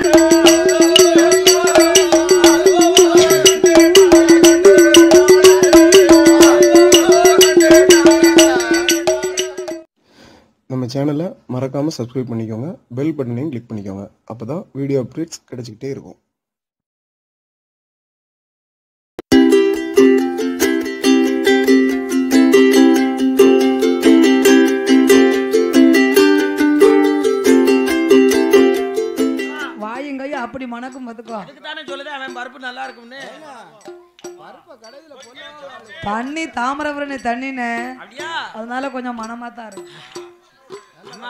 நம்ம சேனலை மறக்காமல் சப்ஸ்கிரைப் பண்ணிக்கோங்க பெல் பட்டனையும் கிளிக் பண்ணிக்கோங்க அப்போ தான் வீடியோ அப்டேட்ஸ் கிடச்சிக்கிட்டே இருக்கும் வாயுங்கையும் அப்படி மணக்கும் பார்த்துக்கோ அதுக்கு தானே சொல்லுது அவன் பருப்பு நல்லா இருக்கும்னு தண்ணி தாமிரபரணி தண்ணின்னு அப்படியா அதனால கொஞ்சம் மனமா தான் இருக்கும் ஆமா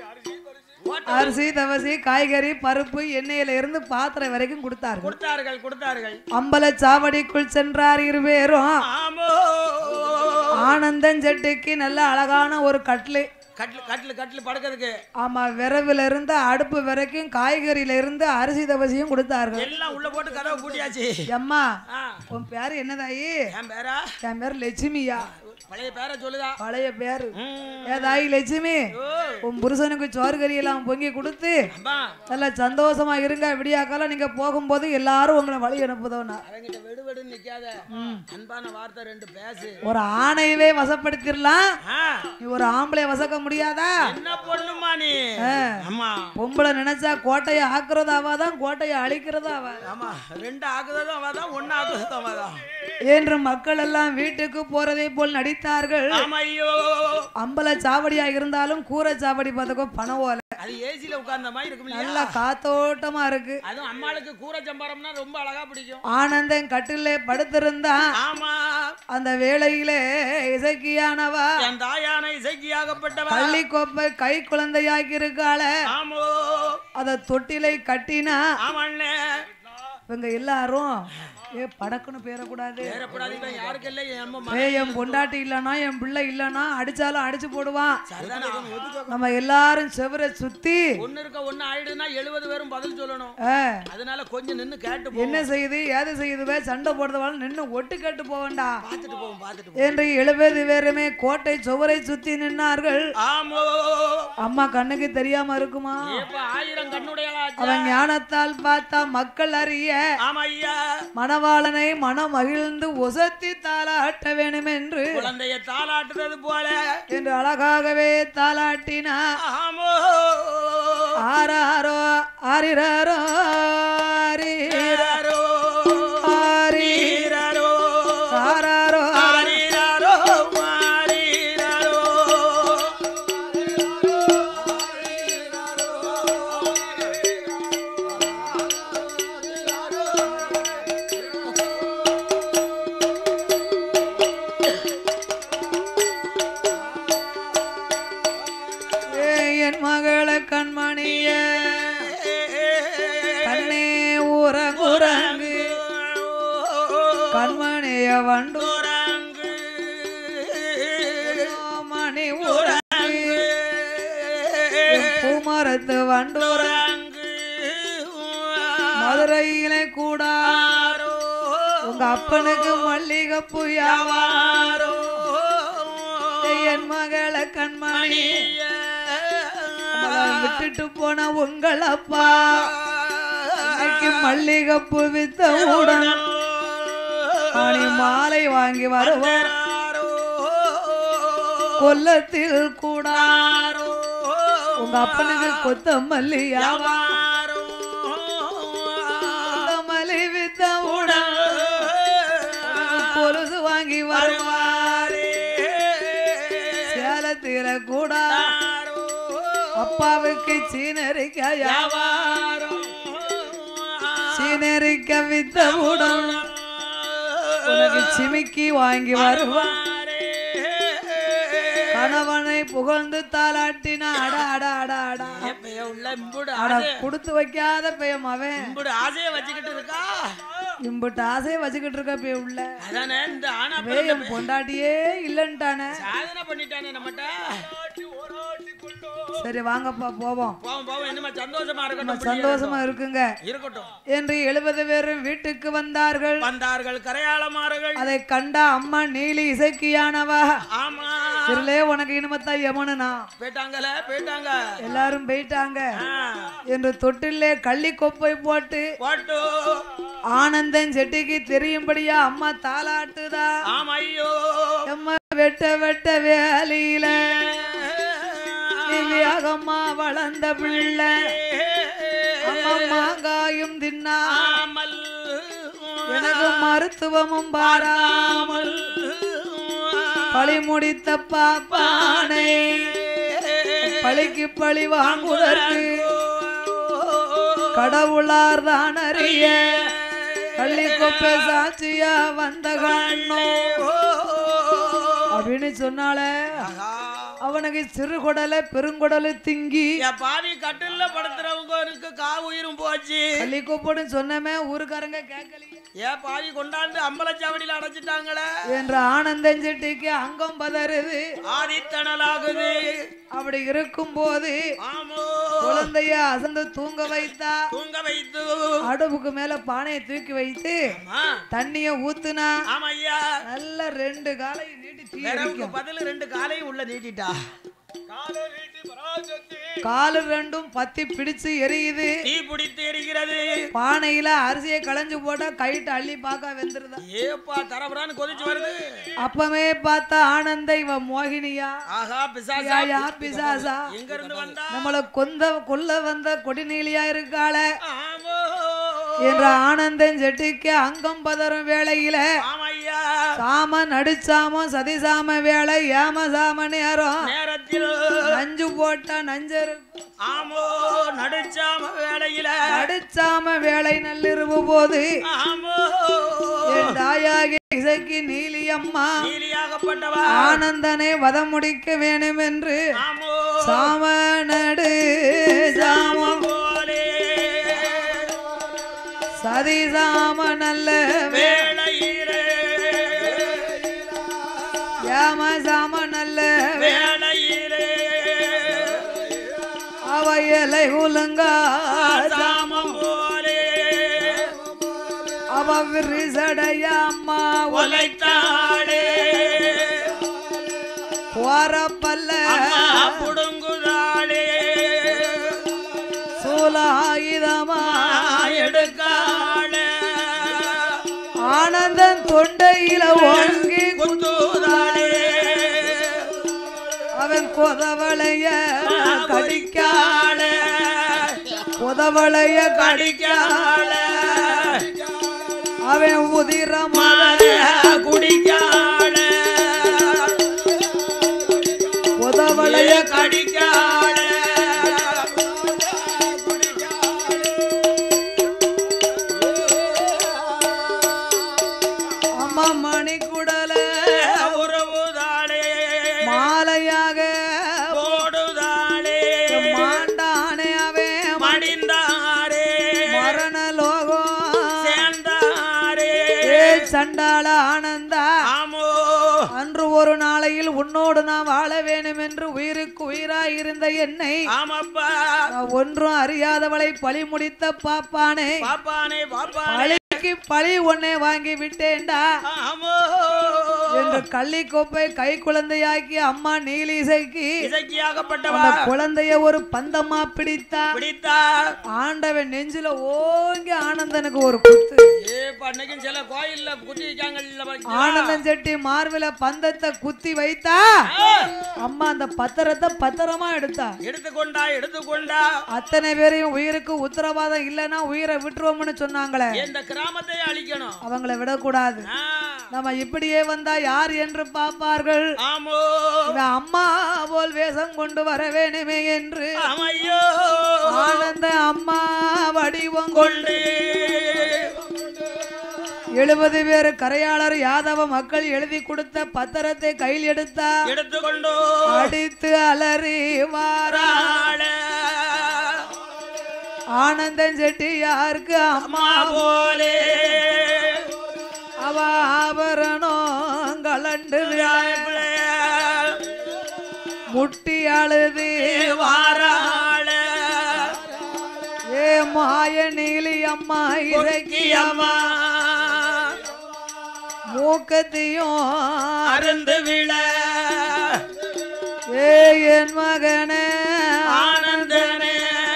அரிசி தவசி காய்கறி பருப்பு எண்ணெயில இருந்து பாத்திரம் வரைக்கும் கொடுத்தார்கள் கொடுத்தார்கள் கொடுத்தார்கள் அம்பல சாவடிக்குள் சென்றார் இருவேரும் ஆமோ ஆனந்தன் செட்டிக்கு நல்ல அழகான ஒரு கட்லு கட்லு கட்லு கட்லு படுக்கிறதுக்கு ஆமா விரவுல இருந்து அடுப்பு வரைக்கும் காய்கறியில இருந்து அரிசி தவசியும் கொடுத்தார்கள் எல்லாம் உள்ள போட்டு கதவை பூட்டியாச்சு அம்மா ஆ, உன் பேரு என்னதாயி என் பேரா என் பேர் லட்சுமியா பழைய பேரை சொல்லுதா பழைய பேரு ம். ஏதாயி லட்சுமி ஓ, உன் புருஷனுக்கு சோறு கறி எல்லாம் பொங்கி கொடுத்து அம்மா நல்லா சந்தோஷமா இருங்க விடியாக்கால நீங்க போகும்போது எல்லாரும் உங்களை வழி அனுப்புதோன்னா அவங்கிட்ட வெடு வெடுன்னு நிக்காத அன்பான வார்த்தை ரெண்டு பேசு ஒரு ஆணையவே வசப்படுத்திடலாம் ஆ, நீ ஒரு ஆம்பளை வசக்க முடியாதா என்ன பொண்ணுமா நீ ஆமா பொம்பளை நினைச்சா கோட்டையை ஆக்குறதாவா தான் கோட்டையை அழிக்கிறதாவா ஆமா ரெண்டு ஆக்குறதும் அவதான் ஒன்னு ஆக்குறதும் அவதான் என்று மக்கள் எல்லாம் வீட்டுக்கு போறதை போல் நடித்தார்கள் ஆமா ஐயோ அம்பல சாவடியா இருந்தாலும் கூரை சாவடி பார்த்துக்கோ பணம் ஓலை அது ஏசில உட்கார்ந்த மாதிரி இருக்கும் இல்லையா நல்லா காத்தோட்டமா இருக்கு அதுவும் அம்மாளுக்கு கூரை சம்பாரம்னா ரொம்ப அழகா பிடிக்கும் ஆனந்தன் கட்டிலே படுத்திருந்தான் ஆமா அந்த வேளையிலே இசக்கியானவா என் தாயான இசைக்கியாகப்பட்டவ பள்ளி கோப்பை கை குழந்தையாக்கி இருக்காள ஆமோ அத தொட்டிலை கட்டினா ஆமாண்ணே இவங்க எல்லாரும் ஏ படக்குன்னு பேரக்கூடாது ஏறப்படாது இவன் யாருக்கு இல்லை என் அம்மா ஏ என் பொண்டாட்டி இல்லனா என் பிள்ளை இல்லனா அடிச்சாலும் அடிச்சு போடுவான் சரிதானே அவன் ஒதுக்க நம்ம எல்லாரும் செவரை சுத்தி ஒண்ணு இருக்க ஒண்ணு ஆயிடுதுன்னா எழுபது பேரும் பதில் சொல்லணும் ஆ, அதனால கொஞ்சம் நின்னு கேட்டு போ என்ன செய்யுது ஏது செய்யுதுவே சண்டை போடுறதாலும் நின்று ஒட்டு கேட்டு போவேண்டா பார்த்துட்டு போவோம் பார்த்துட்டு போவோம் என்று எழுபது பேருமே கோட்டை சுவரை சுத்தி நின்னார்கள் ஆமோ அம்மா கண்ணுக்கு தெரியாம இருக்குமா இப்ப ஆயிரம் கண்ணுடையலா அவன் ஞானத்தால் பார்த்தா மக்கள் அறிய ஆமா ஐயா மணவாளனை மனம் மகிழ்ந்து ஒசத்தி தாளாட்ட வேண்டும் என்று குழந்தைய தாளாட்டுறது போல என்று அழகாகவே தாளாட்டினா ஆமோ ஆராரோ ஆரிராரோ ஆரீரோ, ஆரீரோ, ஆரீரோ ஆராரோ ஆரீராரோ ஆரீராரோ ஏ, என் மகள கண்மணிய கண்ணே ஊர குரங்கு கண்மணிய வண்டு மணி ஊரங்கு பூமரத்து வண்டூர மதுரையிலே கூட உங்க அப்பனுக்கு மல்லிகைப்பூ யாவாரோ என் மகள கண்மணி அவளை விட்டுட்டு போன உங்கள் அப்பா இன்னைக்கு மல்லிகைப்பூ வித்த உடன் மணி மாலை வாங்கி வருவார் கொல்லத்தில் கூட உங்க அப்பனுக்கு கொத்தமல்லி கொத்தமல்லி வித்த உடன் கொலுசு வாங்கி வருவார் சேலத்தில கூட அப்பாவுக்கு சீனரிக்காயா சீனரிக்க வித்த உடன் உனக்கு சிமிக்கி வாங்கி வருவான் கணவனை புகழ்ந்து தாளாட்டினா அட அட அட அட உள்ள இம்புடு அட ஆசை கொடுத்து வைக்காத பையன் அவன் இம்புடு ஆசையை வச்சுக்கிட்டு இருக்கா இம்புட்டு ஆசையை வச்சுக்கிட்டு இருக்க போய் உள்ள அதானே இந்த ஆனா வே என் பொண்டாட்டியே இல்லன்ட்டானே சாதனை பண்ணிட்டானே நம்மகிட்ட சரி வாங்கப்பா போவோம் போவோம் போவோம் என்னமா சந்தோஷமா நம்ம இருக்கட்டும் சந்தோஷமா இருக்குங்க இருக்கட்டும் என்று எழுபது பேரும் வீட்டுக்கு வந்தார்கள் வந்தார்கள் கரையாளமாறுகள் அதை கண்ட அம்மா நீலி இசைக்கியானவா ஆமா இருளே உனக்கு இனிமத்தா யமனுனா போயிட்டாங்கல போயிட்டாங்க எல்லாரும் போயிட்டாங்க ஆ, என்று தொட்டிலே கள்ளி கொப்பை போட்டு போட்டு ஆனந்தன் செட்டிக்கு தெரியும்படியா அம்மா தாளாட்டுதா ஆமா ஐயோ அம்மா வெட்ட வெட்ட வேலையில திவ்யாகம்மா வளர்ந்த பிள்ளை அம்மா மாங்காயும் தின்னா ஆமல் எனக்கு மருத்துவமும் பாராமல் பழி முடித்த பாப்பானை பழிக்கு பழி வாங்குவதற்கு கடவுளார் தான் அறிய கள்ளி கொப்பை சாட்சியா வந்த கண்ணோ அப்படின்னு சொன்னால அவனுக்கு சிறு குடலை பெருங்குடலை திங்கி என் பாவி கட்டில்ல படுத்துறவங்களுக்கு கா உயிரும் போச்சு கள்ளி கொப்பன்னு சொன்னமே ஊருக்காரங்க கேட்கலையே ஏன் பாவி கொண்டாந்து அம்பலச்சாவடியில அடைச்சிட்டாங்களே என்ற ஆனந்தஞ்செட்டிக்கு அங்கம் பதறுது ஆதித்தனலாகுது அப்படி இருக்கும்போது ஆமோ குழந்தைய அசந்து தூங்க வைத்தா தூங்க வைத்து அடுப்புக்கு மேல பானையை தூக்கி வைத்து ஆமா தண்ணிய ஊத்துனா ஆமையா நல்ல ரெண்டு காலை நீட்டி தீ விரவுக்கு அடிக்கும் பதில் ரெண்டு காலையும் உள்ள நீட்டிட்டா காலு ரெண்டும் பத்தி பிடிச்சு எரியுது தீ பிடித்து எரிகிறது பானையில அரிசியை களைஞ்சு போட்டா கைட்டு அள்ளி பார்க்க வெந்துருதா ஏப்பா தரபுறான்னு கொதிச்சு வருது அப்பவே பார்த்தா ஆனந்த இவ மோகினியா ஆஹா பிசாசா யா பிசாசா எங்க இருந்து வந்தா நம்மள கொந்த கொல்ல வந்த கொடிநீலியா இருக்காள ஆமோ என்ற ஆனந்தன் செட்டிக்கு அங்கம் பதறும் வேளையில ஆமையா சாம நடிச்சாம சதிசாம வேலை ஏம சாம நேரம் நேரத்தில் நஞ்சு போட்டா நஞ்சரு ஆமோ நடிச்சாம வேலையில நடிச்சாம வேலை நள்ளிருவு போது ஆமோ என் தாயாகி இசைக்கு நீலி அம்மா நீலியாகப்பட்டவா ஆனந்தனை வதம் முடிக்க வேணும் என்று ஆமோ சாம நடு சாமம் போலே சதி சாம நல்ல வேளையிலே ஏம சாம நல்ல வேளையிலே அவையலை உலுங்கா சாமம் போலே அவ விரிசடைய அம்மா உழைத்தாளே போறப்பல்ல அம்மா புடுங்குதாளே சூலாயுதமா எடுக்காளே ஆனந்தன் தொண்டையில ஓங்கி குத்துதாளே அவன் கொதவளைய கடிக்க கடிக்காளே கொதவளைய கடிக்க கடிக்காளே அவன் உதிரமா மாத குடிக்காளே கொதவளைய கடிக்காளே அம்மா மணி குடல உறவுதாளே மாலையாக போடுதாளே மாண்டானே அவன் மடிந்தாரே மரண லோகம் சேர்ந்தாரே ஏ சண்டாள ஆனந்தா ஆமோ அன்று ஒரு நாளையில் உன்னோடு நான் வாழ வேண்டும் என்று உயிருக்கு உயிராய் இருந்த என்னை ஆமாப்பா நான் ஒன்றும் அறியாதவளை பழி முடித்த பாப்பானே பாப்பானே பாப்பானே பழிக்கு பழி ஒன்னே வாங்கி விட்டேன்டா ஆமோ என்று கள்ளி கோப்பை கை குழந்தையாக்கி அம்மா நீலிசைக்கு இசைக்கியாகப்பட்டவா அந்த குழந்தைய ஒரு பந்தமா பிடித்தா பிடித்தா ஆண்டவன் நெஞ்சில ஓங்கி ஆனந்தனுக்கு ஒரு குத்து ஏ பண்ணைக்கும் சில கோயில்ல குத்தி வைக்காங்கல்ல ஆனந்தன் செட்டி மார்பில பந்தத்தை குத்தி வைத்தா அம்மா அந்த பத்திரத்தை பத்திரமா எடுத்தா எடுத்துக்கொண்டா எடுத்துக்கொண்டா அத்தனை பேரையும் உயிருக்கு உத்தரவாதம் இல்லைன்னா உயிரை விட்டுருவோம்னு சொன்னாங்களே இந்த கிராமத்தை அழிக்கணும் அவங்கள விடக்கூடாது ஆ, நம்ம இப்படியே வந்தா யார் என்று பார்ப்பார்கள் ஆமோ இவன் அம்மா போல் வேஷம் கொண்டு வர வேணுமே என்று ஆமையோ ஆனந்த அம்மா வடிவம் கொண்டு கொண்டு எழுபது பேர் கரையாளர் யாதவ மக்கள் எழுதி கொடுத்த பத்திரத்தை கையில் எடுத்தா எடுத்துக்கொண்டோ அடித்து அலறி வாரா ஆள. ஆனந்தன் செட்டி யாருக்கு அம்மா அம்மா போலே அவ ஆபரணம் கலண்டு முட்டி அழுது வாராள ஏ மாய நீலி அம்மா இறக்கி அம்மா மூக்கத்தையும் அருந்து விழ ஏ என் மகனே ஆனந்தனே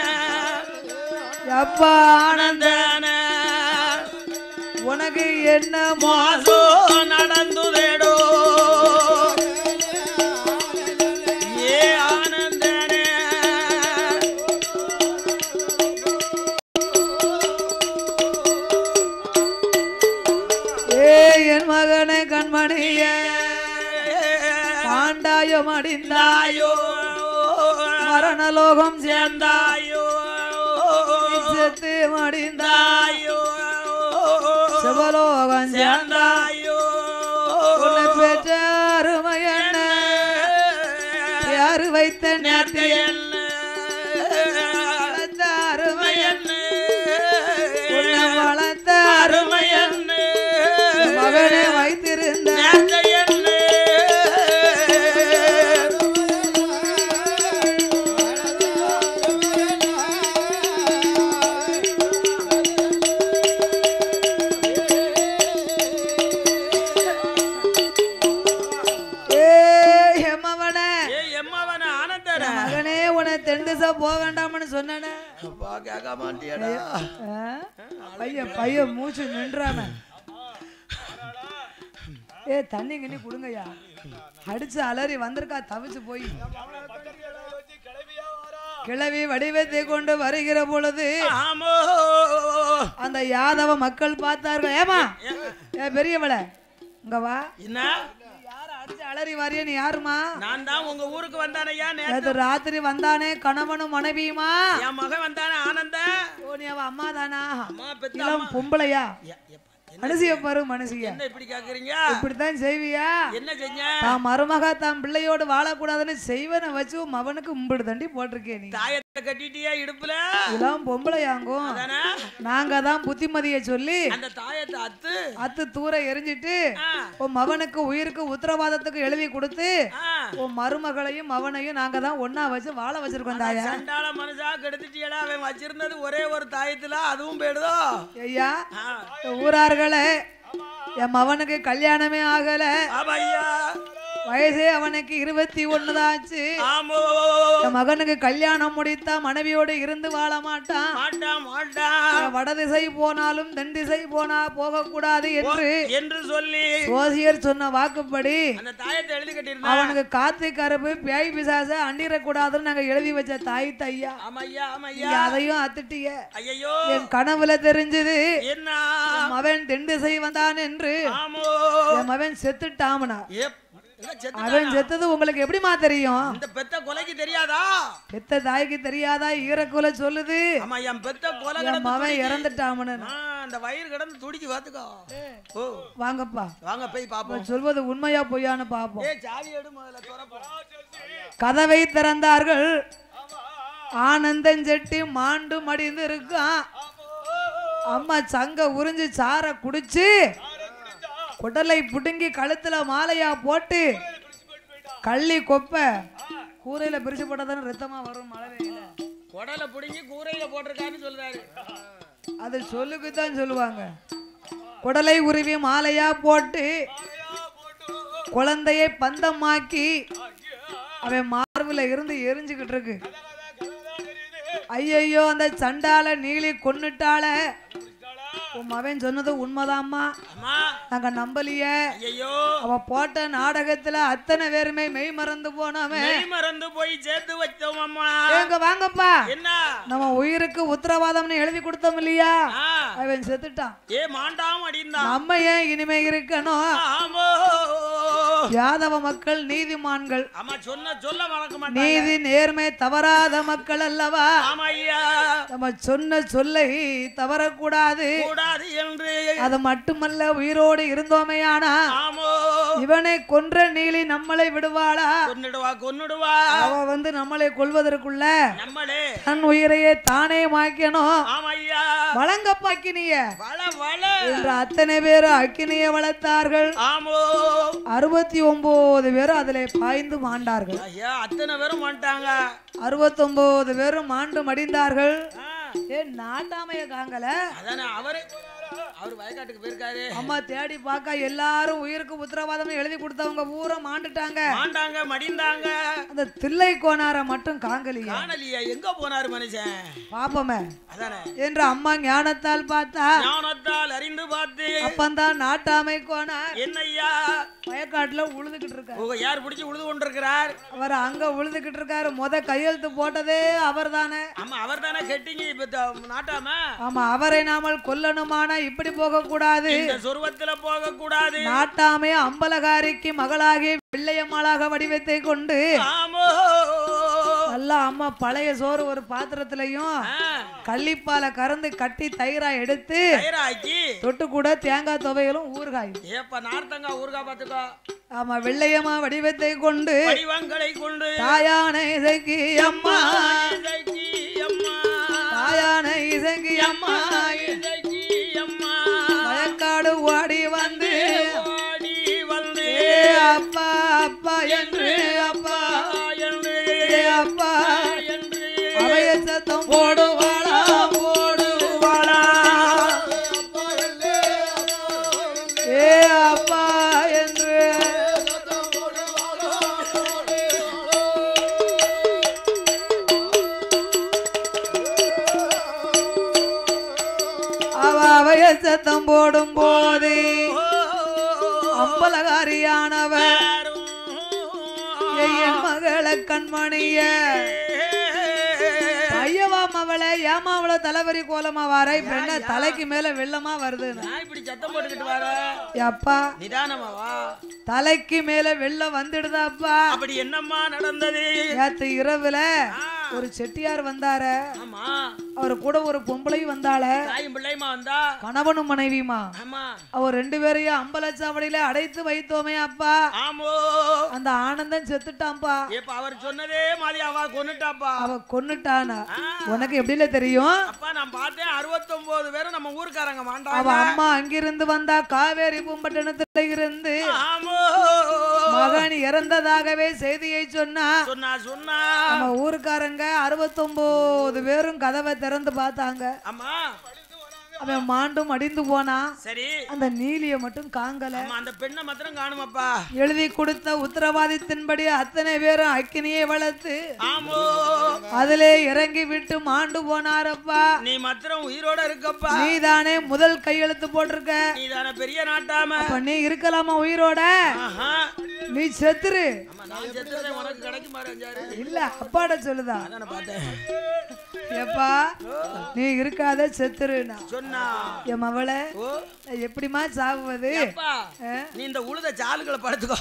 அப்பா ஆனந்த ஆனந்தனே உனக்கு என்ன மாசோ நடந்துதேடோ ஏ ஆனந்தனே ஏ என் மகனே கண்மணிய பாண்டாயம் அடிந்தா தாயோ மரணலோகம் சேர்ந்தாயோ செத்து மடிந்தா தாயோ சிவலோகம் சேர்ந்த சேர்ந்தாயோ உன்னை பெற்ற அருமை என்ன யாரு வைத்த நேர்த்தி வளர்த்த அருமை உன்னை வளர்த்த அருமை மகனை வைத்திருந்த ஏ எம்மவனே மகனே உன்னை தென் திசை போக வேண்டாம்னு சொன்னனே ஆ? பையன் பையன் மூச்சு நின்றான ஏ தண்ணி கிண்ணி கொடுங்கய்யா அடிச்சு அலறி வந்திருக்கா தவிச்சு போய் கிளவி வடிவத்தை கொண்டு வருகிற பொழுது அந்த யாதவ மக்கள் பார்த்தார்கள் ஏமா ஏ பெரியவள இங்க வா என்ன யார அடிச்சு அலறி வாரிய நீ யாருமா நான் தான் உங்க ஊருக்கு வந்தானையா நேத்து நேத்து ராத்திரி வந்தானே கணவனும் மனைவியுமா என் மகன் வந்தானே ஆனந்த ஓ நீ அவ அம்மா தானா அம்மா பெத்த இளம் பொம்பளையா எ- எப்ப- மனுஷிய பாரு மனுஷிய என்ன இப்படி கேக்குறீங்க இப்படித்தான் செய்வியா என்ன செஞ்ச தான் மருமக தான் பிள்ளையோடு வாழக்கூடாதுன்னு செய்வனை வச்சு உன் மவனுக்கு உம்பிடு தண்டி போட்டிருக்கே நீ தாயத்தை கட்டிட்டியா இடுப்புல இளம் பொம்பளையாங்கும் அதானே நாங்க தான் புத்திமதிய சொல்லி அந்த தாயத்தை அத்து அத்து தூர எரிஞ்சிட்டு ஆ, உன் மவனுக்கு உயிருக்கு உத்தரவாதத்துக்கு எழுதி கொடுத்து ஆ. உன் மருமகளையும் மவனையும் நாங்க தான் ஒண்ணா வச்சு வாழ வச்சிருக்கோம் தாயா சண்டாள மனுஷா கெடுத்துட்டியடா அவன் வச்சிருந்தது ஒரே ஒரு தாயத்துல அதுவும் போயிடுதோ ஐயா ஆ, ஊரார்களே என் மவனுக்கு கல்யாணமே ஆகல ஆமாய்யா வயசே அவனுக்கு இருபத்தி ஒண்ணுதான் ஆச்சு ஆமோ என் மகனுக்கு கல்யாணம் முடித்தா மனைவியோடு இருந்து வாழ மாட்டான் மாட்டா மாட்டா அவன் வடதிசை போனாலும் தென் திசை போனா போகக்கூடாது என்று என்று சொல்லி ஜோசியர் சொன்ன வாக்குப்படி அந்த தாயத்தை எழுதி கட்டியிருந்தா அவனுக்கு காத்து கருப்பு பேய் பிசாச அண்டிடக்கூடாதுன்னு நாங்க எழுதி வச்ச தாய் தையா ஆமையா ஆமையா நீங்க அதையும் அத்துட்டிய ஐயோ என் கனவுல தெரிஞ்சது என்ன என் மவன் தென் திசை வந்தான் என்று ஆமோ என் மவன் செத்துட்டாமனா ஏப், என்ன செத்து- அவன் செத்தது உங்களுக்கு எப்படிமா தெரியும் இந்த பெத்த கொலைக்கு தெரியாதா பெத்த தாய்க்கு தெரியாதா ஈரக்குல சொல்லுது ஆமா என் பெத்த கொலை என் கிடந்து மவன் துடிக்கு. இறந்துட்டாமனு ஆ, அந்த வயிறு கிடந்து துடிக்கு பாத்துக்கோ ஓ வாங்கப்பா வாங்க போய் பாப்போம் அவன் சொல்வது உண்மையா பொய்யான்னு பாப்போம் ஏ சாவி எடு முதல்ல திறப்போம் கதவை திறந்தார்கள் ஆனந்தன் செட்டி மாண்டு மடிந்து இருக்கான் அம்மா சங்க உறிஞ்சு சார குடிச்சு குடலை புடுங்கி கழுத்துல மாலையா போட்டு கள்ளி கொப்ப கூரையில பிரிச்சு போட்டதானே ரத்தமா வரும் மழை வெயில குடலை புடுங்கி கூரையில போட்டிருக்கான்னு சொல்றாரு அது சொல்லுக்கு தான் சொல்லுவாங்க குடலை உருவி மாலையா போட்டு குழந்தையை பந்தமாக்கி அவன் மார்பில் இருந்து எரிஞ்சுக்கிட்டு இருக்கு ஐயையோ அந்த சண்டால நீலி கொன்னுட்டால உன் மவன் சொன்னது உண்மைதாம்மா அம்மா நாங்க நம்பலையே ஐயோ அவ போட்ட நாடகத்துல அத்தனை பேருமே மெய் மறந்து போனவன் மெய் மறந்து போய் சேர்த்து வச்சோம் அம்மா ஏங்க வாங்கப்பா என்ன நம்ம உயிருக்கு உத்தரவாதம்னு எழுதி கொடுத்தோம் இல்லையா ஆ, அவன் செத்துட்டான் ஏ மாண்டாம் அடிந்தான் நம்ம ஏன் இனிமே இருக்கணும் ஆமோ யாதவ மக்கள் நீதிமான்கள் அம்மா சொன்ன சொல்ல மறக்க மாட்டாங்க நீதி நேர்மை தவறாத மக்கள் அல்லவா ஆமா ஐயா நம்ம சொன்ன சொல்லை தவறக்கூடாது கூடாது என்று அது மட்டுமல்ல உயிரோடு இருந்தோமேயானா ஆமோ இவனை கொன்ற நீலி நம்மளை விடுவாளா கொன்னுடுவா கொன்னுடுவா அவ வந்து நம்மளை கொல்வதற்குள்ள நம்மளே தன் உயிரையே தானே மாய்க்கணும் ஆமையா வழங்கப்பா அக்கினிய வள வள என்ற அத்தனை பேரும் அக்கினியை வளர்த்தார்கள் ஆமோ அறுபத்தி ஒன்பது பேரும் அதிலே பாய்ந்து மாண்டார்கள் ஐயா அத்தனை பேரும் வந்துட்டாங்க அறுபத்தொன்பது பேரும் மாண்டு மடிந்தார்கள் ஏ நாட்டாமைய காங்கல அதானே அவரு அவர் வயக்காட்டுக்கு போயிருக்காரு அம்மா தேடி பார்க்க எல்லாரும் உயிருக்கு உத்தரவாதம் எழுதி கொடுத்தவங்க பூரா மாண்டுட்டாங்க மாண்டாங்க மடிந்தாங்க அந்த தில்லை கோனார மட்டும் காங்கலியா காணலியா எங்க போனாரு மனுஷன் பாப்பமே அதானே என்று அம்மா ஞானத்தால் பார்த்தா ஞானத்தால் அறிந்து பார்த்து அப்பந்தான் நாட்டாமை கோனார் என்னய்யா வயக்காட்டுல உழுதுகிட்டு இருக்காரு உங்க யார் பிடிச்சி உழுது கொண்டிருக்கிறார் அவர் அங்க உழுதுகிட்டு இருக்காரு முத கையெழுத்து போட்டதே அவர் தானே ஆமா அவர் தானே கெட்டிங்க இப்ப த- நாட்டாம ஆமா அவரை நாமல் கொல்லணுமானா இப்படி போக கூடாது இந்த சொருவத்துல போக கூடாது நாட்டாமே அம்பலகாரிக்கு மகளாகி வெள்ளையம்மாளாக வடிவத்தை கொண்டு ஆமோ நல்லா அம்மா பழைய சோறு ஒரு பாத்திரத்திலையும் ஆ, கள்ளிப்பாலை கறந்து கட்டி தயிரா எடுத்து தயிராக்கி தொட்டு கூட தேங்காய் துவைகளும் ஊறுகாயும் ஏப்பா நார்த்தங்கா ஊர்கா பாத்துக்கோ ஆமா வெள்ளையம்மா வடிவத்தை கொண்டு வடிவங்களை கொண்டு தாயான இசைக்கு அம்மா இசைக்கு அம்மா தாயான இசைக்கு அம்மா இசைக்கு அம்மா வயக்காடு ஓடி வந்து ஓடி வந்து ஏ அப்பா அப்பா என்று அப்பா என்று ஏ அப்பா என்று அவைய சத்தம் போடுவாளா போடுவாளா ஏ அப்பா என்று அவ அவைய சத்தம் போடும் போது அம்பலகாரியானவ என் மகள கண்மணிய ஐயவா மவளை ஏமா அவள தலைவரி கோலமா வார இப்ப என்ன தலைக்கு மேல வெள்ளமா வருது நான் இப்படி சத்தம் போட்டுக்கிட்டு வர அப்பா நிதானமா வா தலைக்கு மேல வெள்ளம் வந்துடுதாப்பா அப்படி என்னம்மா நடந்தது நேத்து இரவுல ஒரு செட்டியார் வந்தார ஆமா அவர் கூட ஒரு பொம்பளையும் வந்தாள தாயும் பிள்ளையுமா வந்தா கணவனும் மனைவியுமா ஆமா அவர் ரெண்டு பேரையும் அம்பலச்சாவடியில அடைத்து வைத்தோமே அப்பா ஆமோ அந்த ஆனந்தம் செத்துட்டான்ப்பா இப்ப அவர் சொன்னதே மாதிரி அவ கொன்னுட்டாப்பா அவ கொன்னுட்டானா ஆ. உனக்கு எப்படில தெரியும் அப்பா நான் பார்த்தேன் அறுபத்தொன்பது பேரும் நம்ம ஊர்க்காரங்க அவ மாண்டாங்க அம்மா அங்கிருந்து வந்தா காவேரி பூம்பட்டணத்துல இருந்து ஆமோ மகன் இறந்ததாகவே செய்தியை சொன்னா சொன்னா சொன்னா நம்ம ஊருக்காரங்க அறுபத்தொன்பது பேரும் கதவை திறந்து பார்த்தாங்க ஆமா அவன் மாண்டும் அடிந்து போனா சரி அந்த நீலிய மட்டும் காங்கல ஆமா அந்த பெண்ணை மாத்திரம் காணுமாப்பா எழுதி கொடுத்த உத்தரவாதத்தின்படி அத்தனை பேரும் அக்கினியை வளர்த்து ஆமோ அதிலே இறங்கி விட்டு மாண்டு போனாரப்பா நீ மாத்திரம் உயிரோட இருக்கப்பா நீதானே முதல் கையெழுத்து போட்டிருக்க நீ தானே பெரிய நாட்டாம அப்ப நீ இருக்கலாமா உயிரோட ஆஹா நீ செத்துரு ஆமா நான் செத்துறதே உனக்கு கிடைக்கும் பாரு அஞ்சாறு இல்ல அப்பாட சொல்லுதா அதானே பார்த்தேன் எப்பா நீ இருக்காத செத்துருனா சொன்னா என் மவளை ஓ நான் எப்படிம்மா சாவுவது அப்பா ஆ? நீ இந்த உழுத சாலுகளை படுத்துக்கோ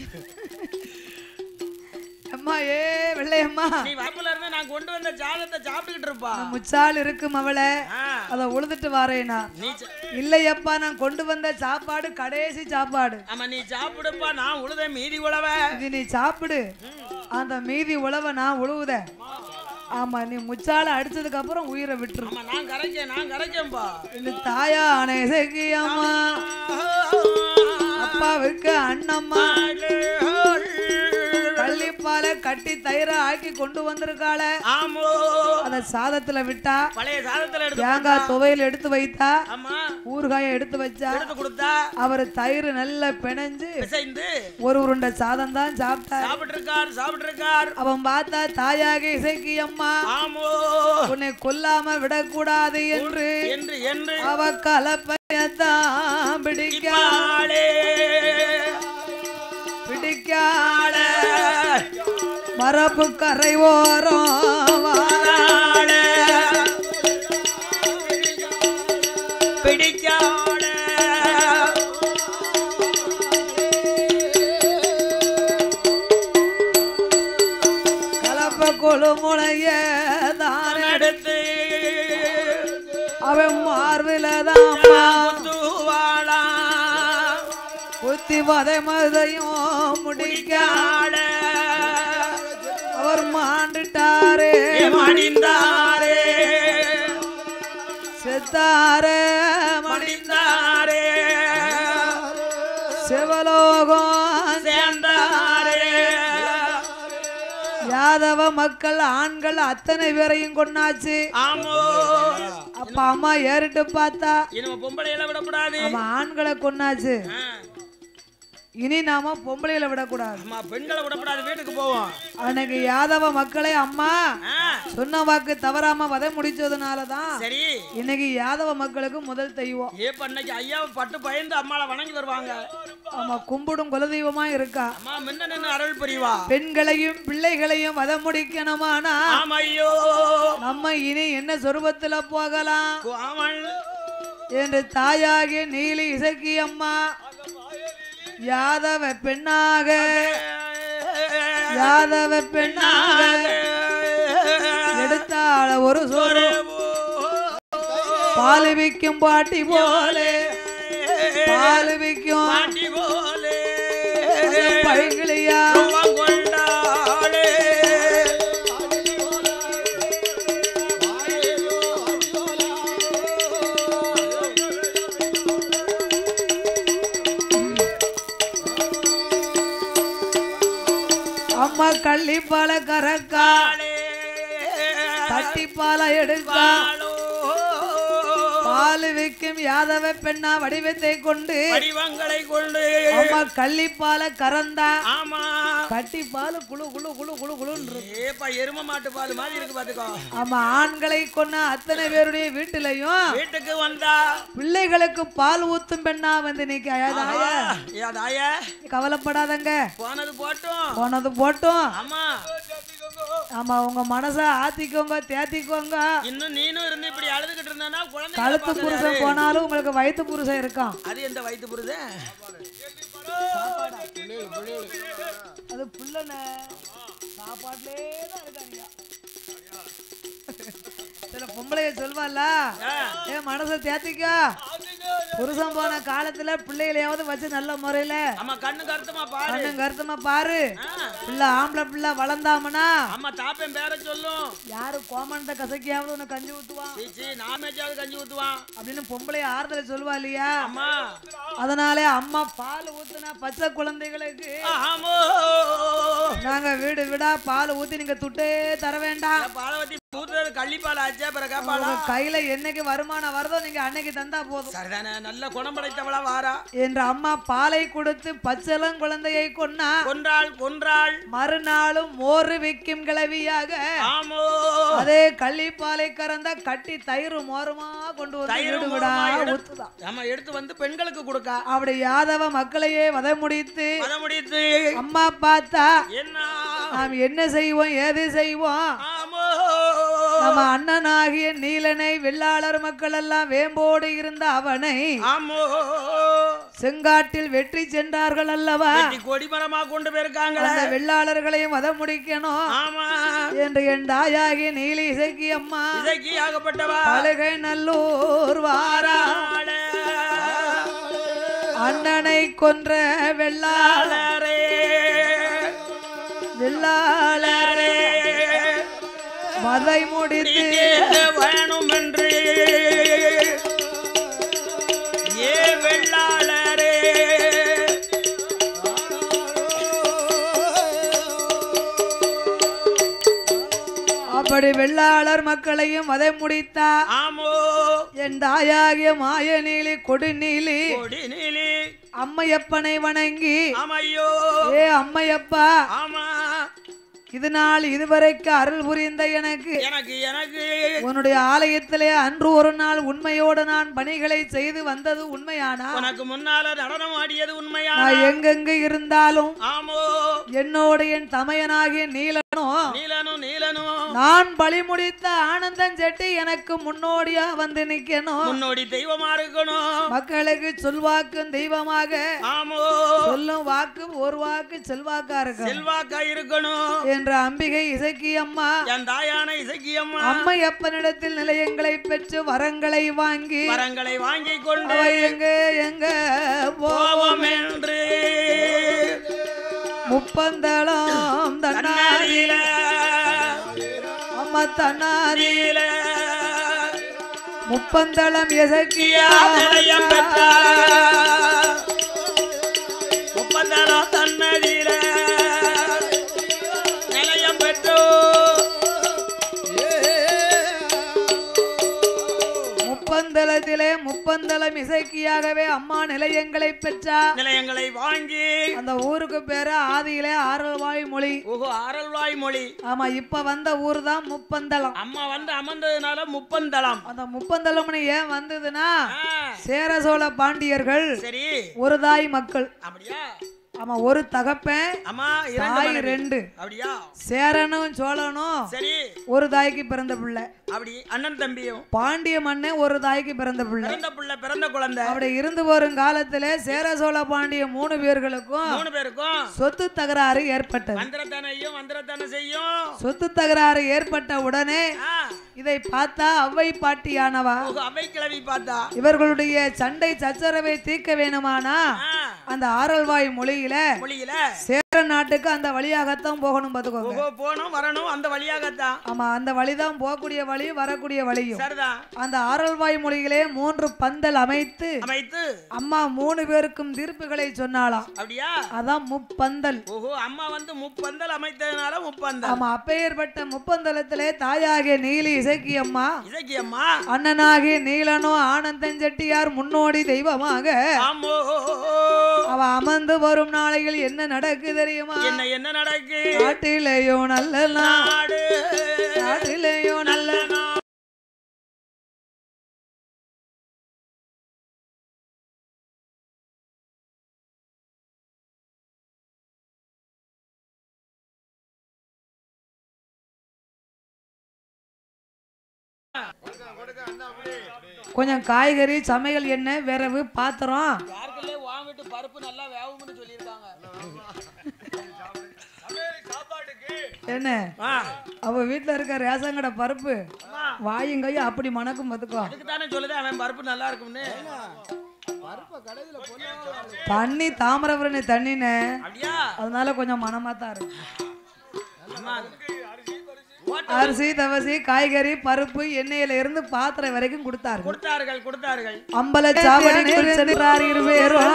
அம்மா ஏ வெள்ளையம்மா நீ வம்பல இருந்து நான் கொண்டு வந்த சாதத்தை சாப்பிட்டுக்கிட்டு இருப்பா முச்சால் இருக்கு மவளை ஆ, அத உழுதுட்டு வாரேனா நீ சா- இல்லையப்பா நான் கொண்டு வந்த சாப்பாடு கடைசி சாப்பாடு ஆமா நீ சாப்பிடுப்பா நான் உழுத மீதி உழவ இது நீ சாப்பிடு அந்த மீதி உழவை நான் உழுவுத ஆமா நீ முச்சால அடிச்சதுக்கு அப்புறம் உயிரை விட்டுரு ஆமா நான் கரைக்கேன் நான் கரைக்கேன்பா இந்த தாயா அணைசைக்கு அம்மா அப்பாவுக்கு அண்ணம்மா கள்ளிப்பால கட்டி தயிரை ஆக்கி கொண்டு வந்திருக்காள ஆமோ அத சாதத்துல விட்டா பழைய சாதத்துல எடுத்து தேங்காய் துவையல் எடுத்து வைத்தா ஆமா ஊறுகாய எடுத்து வச்சா எடுத்து கொடுத்தா அவர் தயிர் நல்லா பிணைஞ்சு பிசைந்து ஒரு உருண்டை சாதம் தான் சாப்பிட்டார் சாப்பிட்டு இருக்கார் சாப்பிட்டு இருக்கார் அவன் பார்த்தா தாயாக இசைக்கு அம்மா ஆமோ உன்னை கொல்லாம விடக்கூடாது என்று என்று என்று அவ கலப்பையத்தான் பிடிக்க ஆளே பிடிக்கால மரபு கரை ஓரம் வாராளே. பிடிக்காட கலப்ப கொழுமுளைய தான் எடுத்து அவன் மார்பில தான் தூவாளா குத்தி வதைமதையும் முடிக்க ஆள அவர் மாண்டுட்டாரே மடிந்தாரே செத்தாரே மணி மடிந்தாரே சிவலோகம் சேர்ந்தாரே யாதவ மக்கள் ஆண்கள் அத்தனை பேரையும் கொண்டாச்சு ஆமோ அப்ப அம்மா ஏறிட்டு பார்த்தா இனிமே பொம்பளையில விடக்கூடாது அவன் ஆண்களை கொன்னாச்சு ஆ. இனி நாம பொம்பளையில விடக்கூடாது அம்மா பெண்களை விடக்கூடாது வீட்டுக்கு போவோம் அன்னைக்கு யாதவ மக்களை அம்மா ஆ, சொன்ன வாக்கு தவறாம வதை முடிச்சதுனாலதான் சரி இன்னைக்கு யாதவ மக்களுக்கு முதல் தெய்வம் ஏப்ப இன்னைக்கு ஐயாவை பட்டு பயந்து அம்மாவை வணங்கி வருவாங்க ஆமா கும்பிடும் குலதெய்வமா இருக்கா அம்மா முன்ன நின்று அருள் புரிவா பெண்களையும் பிள்ளைகளையும் வதை முடிக்கணுமானா ஆமா ஐயோ நம்ம இனி என்ன சொருபத்துல போகலாம் ஆமல் என்று தாயாகிய நீலி இசக்கி அம்மா யாதவ பெண்ணாக யாதவ பெண்ணாக எடுத்தாள ஒரு சொரு பால் விக்கும் பாட்டி போலே பால் விக்கும் பாட்டி போலே பைகிளியா ரூபம் கொண்டாளே அம்மா கள்ளிப்பால கறக்கா காளே தட்டிப்பால எடுக்கா காளோ பால் விக்கும் யாதவ பெண்ணா வடிவத்தை கொண்டு வடிவங்களை கொண்டு அம்மா கள்ளிப்பால கறந்தா ஆமா கட்டி பால் குழு குழு குழு குழு குழுன்னு ஏப்பா எரும மாட்டு பால் மாதிரி இருக்கு பாத்துக்கோ ஆமா ஆண்களை கொன்ன அத்தனை பேருடைய வீட்டுலயும் வீட்டுக்கு வந்தா பிள்ளைகளுக்கு பால் ஊத்தும் பெண்ணா வந்து நிக்க அழகாய ஏ தாய கவலைப்படாதங்க போனது போட்டும் போனது போட்டும் ஆமா ஆமா உங்க மனச ஆத்திக்கோங்க தேத்திக்கோங்க இன்னும் நீனும் இருந்து இப்படி அழுதுகிட்டு இருந்தானா குழந்தை கழுத்து புருஷன் போனாலும் உங்களுக்கு வயித்து புருஷன் இருக்கான் அது எந்த வயித்து புருஷன் அது புள்ளன சாப்பாட்டுலே தான் இருக்காங்க சில பொம்பளைய சொல்வாள்ல ஆ, ஏ மனச தேத்திக்கோ புருஷன் போன காலத்துல பிள்ளைகளையாவது வச்சு நல்ல முறையில ஆமா கண்ணு கருத்துமா பாரு கண்ணும் கருத்துமா பாரு ஆ, பிள்ளை ஆம்பளை பிள்ளை வளர்ந்தாமனா ஆமா தாப்பன் பேர சொல்லும் யாரு கோமணத்தை கசக்கியாவது உனக்கு கஞ்சி ஊத்துவான் சீச்சி நாமேச்சாவது கஞ்சி ஊத்துவான் அப்படின்னு பொம்பளை ஆறுதலை சொல்வா இல்லையா அம்மா அதனாலே அம்மா பால் ஊத்துனா பச்சை குழந்தைகளுக்கு ஆமோ நாங்க வீடு வீடா பால் ஊத்தி நீங்க துட்டே தர வேண்டாம் பாலவத்தி ஊத்துறது கள்ளிப்பால் ஆச்சே பிறகு கேப்பாளா உங்க கையில என்னைக்கு வருமானம் வருதோ நீங்க அன்னைக்கு தந்தா போதும் சரிதானே நல்ல குணம் படைத்தவளா வாரா என்று அம்மா பாலை கொடுத்து பச்சளம் குழந்தையை கொன்னா கொன்றாள் கொன்றாள் மறுநாளும் மோறு விக்கும் கிளவியாக ஆமோ அதே கள்ளிப்பாலை கறந்த கட்டி தயிர் மோரமா கொண்டு வந்து தயிர் வீடு விடா மோரமா எடு- ஊத்துதான் ஆமா எடுத்து வந்து பெண்களுக்கு கொடுக்கா அப்படி யாதவ மக்களையே வத முடித்து அத முடித்து அம்மா பார்த்தா என்ன நாம் என்ன செய்வோம் ஏது செய்வோம் ஆமோ நம்ம அண்ணனாகிய நீலனை வெள்ளாளர் மக்கள் எல்லாம் வேம்போடு இருந்த அவனை ஆமோ செங்காட்டில் வெற்றி சென்றார்கள் அல்லவா வெட்டி கொடிமரமா கொண்டு போயிருக்காங்களே அந்த வெள்ளாளர்களையும் வத முடிக்கணும் ஆமா என்று என் தாயாகிய நீலி இசக்கி அம்மா இசைக்கு ஆகப்பட்டவா அழுகை நல்லூர் வாரா ஆளே. அண்ணனை கொன்ற வெள்ளாள ஆளரே. வெள்ளாளரே வதை முடித்து நீ வேணும் என்று ஏ வெள்ளாளரே அப்படி வெள்ளாளர் மக்களையும் வதை முடித்தா ஆமோ என் தாயாகிய மாயநீலி கொடுநீலி கொடி நீலி அம்மையப்பனை வணங்கி ஆமையோ ஏ அம்மையப்பா ஆமா இது நாள் இதுவரைக்கு அருள் புரிந்த எனக்கு எனக்கு எனக்கு உன்னுடைய ஆலயத்திலே அன்று ஒரு நாள் உண்மையோடு நான் பணிகளை செய்து வந்தது உண்மையானா உனக்கு முன்னால நடனம் ஆடியது உண்மையா நான் எங்கெங்க இருந்தாலும் ஆமோ என்னோடு என் தமையனாகிய நீல நீலனும் நீலனும் நான் பலி முடித்த ஆனந்தன் செட்டி எனக்கு முன்னோடியா வந்து நிக்கணும் முன்னோடி தெய்வமா இருக்கணும் மக்களுக்கு சொல்வாக்கும் தெய்வமாக ஆமோ சொல்லும் வாக்கு ஒரு வாக்கு செல்வாக்கா இருக்கும் செல்வாக்கா இருக்கணும் என்ற அம்பிகை இசக்கி அம்மா என் தாயான இசக்கியம்மா அம்மையப்பனிடத்தில் நிலையங்களை பெற்று வரங்களை வாங்கி வரங்களை வாங்கி கொண்டு அவ எங்க எங்க போ போவோம் என்று முப்பந்தளம் தன்னாதி தன்னாதில அம்மா தன்னாதி நீல முப்பந்தளம் எசக்கியா நிலையம் பெற்றார் முப்பத்தலம் தன்னதில நிலையம் பெற்றோ முப்பந்தளத்திலே முப்பந்தளம் இசைக்கியாகவே அம்மா நிலையங்களை பெற்றா நிலையங்களை வாங்கி அந்த ஊருக்கு பேரு ஆதியிலே ஆரல்வாய் மொழி ஓஹோ ஆரல்வாய் மொழி ஆமா இப்ப வந்த ஊர் தான் முப்பந்தளம் அம்மா வந்து அமர்ந்ததுனால முப்பந்தளம் அந்த முப்பந்தளம்னு ஏன் வந்ததுன்னா ஆ, சேர சோழ பாண்டியர்கள் சரி ஒரு தாய் மக்கள் அப்படியா ஆமா ஒரு தகப்பன் அம்மா இரண்டு தாய் மனைவி. ரெண்டு அப்படியா சேரனும் சோழனும் சரி ஒரு தாய்க்கு பிறந்த பிள்ளை அப்படி அண்ணன் தம்பியும் பாண்டிய மன்னன் ஒரு தாய்க்கு பிறந்த பிள்ளை பிறந்த புள்ள பிறந்த குழந்தை அப்படி இருந்து வரும் காலத்துல சேர சோழ பாண்டிய மூணு பேர்களுக்கும் மூணு பேருக்கும் சொத்து தகராறு ஏற்பட்டது மந்திரத்தனையும் மந்திரத்தனை செய்யும் சொத்து தகராறு ஏற்பட்ட உடனே ஆ, இதை பார்த்தா அவ்வை பாட்டியானவா ஓஹோ, அவை கிளவி பார்த்தா இவர்களுடைய சண்டை சச்சரவை தீர்க்க வேணுமானா ஆ, அந்த ஆரல்வாய் மொழியில மொழியில சேர நாட்டுக்கு அந்த வழியாகத்தான் போகணும் பார்த்துக்கோங்க ஓஹோ போனோம் வரணும் அந்த வழியாகத்தான் ஆமா அந்த வழிதான் போகக்கூடிய வழி வரக்கூடிய வழியும் சரிதான் அந்த ஆரல்வாய் மொழியிலே மூன்று பந்தல் அமைத்து அமைத்து அம்மா மூணு பேருக்கும் தீர்ப்புகளை சொன்னாலாம் அப்படியா அதான் முப்பந்தல் ஓஹோ அம்மா வந்து முப்பந்தல் அமைத்ததுனால முப்பந்தல் ஆமா அப்பேற்பட்ட முப்பந்தலத்திலே தாயாகிய நீலி இசக்கி அம்மா இசக்கியம்மா அண்ணனாகிய நீலனும் ஆனந்தன் செட்டியார் முன்னோடி தெய்வமாக ஆமோ அவ அமர்ந்து வரும் நாளையில் என்ன நடக்கு தெரியுமா என்ன என்ன நடக்கு நாட்டிலேயோ நல்ல நாள் நாடு நாட்டிலேயோ நல்ல நல்ல நாள். கொஞ்சம் காய்கறி சமையல் எண்ணெய் விரவு பாத்திரம் யாருக்குள்ளே வாங்கிட்டு பருப்பு நல்லா வேகும்னு சொல்லியிருக்காங்க என்ன ஆ, அவ வீட்டுல இருக்க ரேஷன் கடை பருப்பு அம்மா, வாயும் கையும் அப்படி மணக்கும் பத்துக்கோ அதுக்கு தானே சொல்லுது அவன் பருப்பு நல்லா இருக்கும்னு தண்ணி தாமிரபரணி தண்ணின்னு அப்படியா அதனால கொஞ்சம் மனமா தான் இருக்கும் அம்மா ஓட்ட அரிசி தவசி காய்கறி பருப்பு எண்ணெயில இருந்து பாத்திரம் வரைக்கும் கொடுத்தார்கள் கொடுத்தார்கள் கொடுத்தார்கள் அம்பல சாவடி சென்றார் இருவேரும்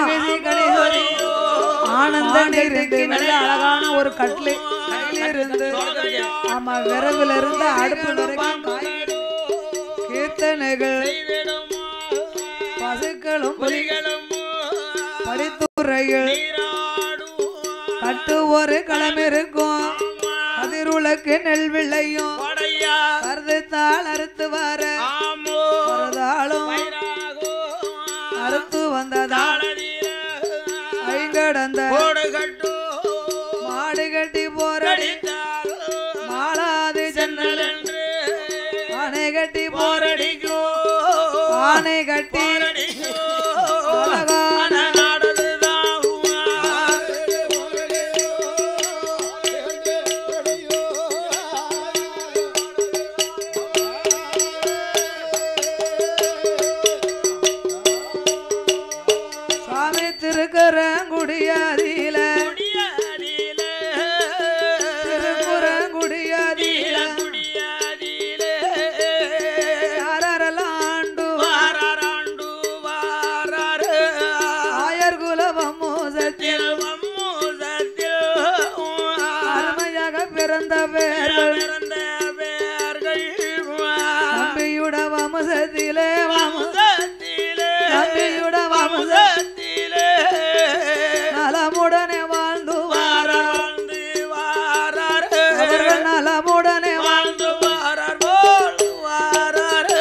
ஆனந்தம் இருக்கு நல்ல அழகான ஒரு கட்லு கையில இருந்து ஆமா விறகுல இருந்து அடுப்பு வரைக்கும் காய்கறி, கீர்த்தனைகள் செய்திடுமோ பசுக்களும் புலி புலிகளும் படித்துறைகள் நீராடுமோ கட்டு ஒரு களம் இருக்கும் அதிருளக்கு நெல் விளையும் கொடையா கருதுத்தாள் அறுத்து வர ஆமோ மறுதாளும் வைராகோ அறுத்து வந்ததா தாளதீர ஐங்கடந்த கோடு கட்டு மாடு கட்டி போற கடித்தால் மாளாது ஜன்னல் ஜன்னல் என்று ஆனை கட்டி போற போரடிக்கும் ஆனை கட்டி அழகான சாமி திருக்கரங்குடியாதியில திருக்குறங்குடியாதியில யாரெல்லாம் ஆண்டு ஆயர் குலவமோ சத்தியில் அருமையாக பிறந்த பேர்கள் நம்பியுட வம்சத்திலே வம நம்பியுட வம்ச நலமுடனே வாழ்ந்து அவர்கள் நலமுடனே வாழ்ந்து வாரார் போல் வாரார்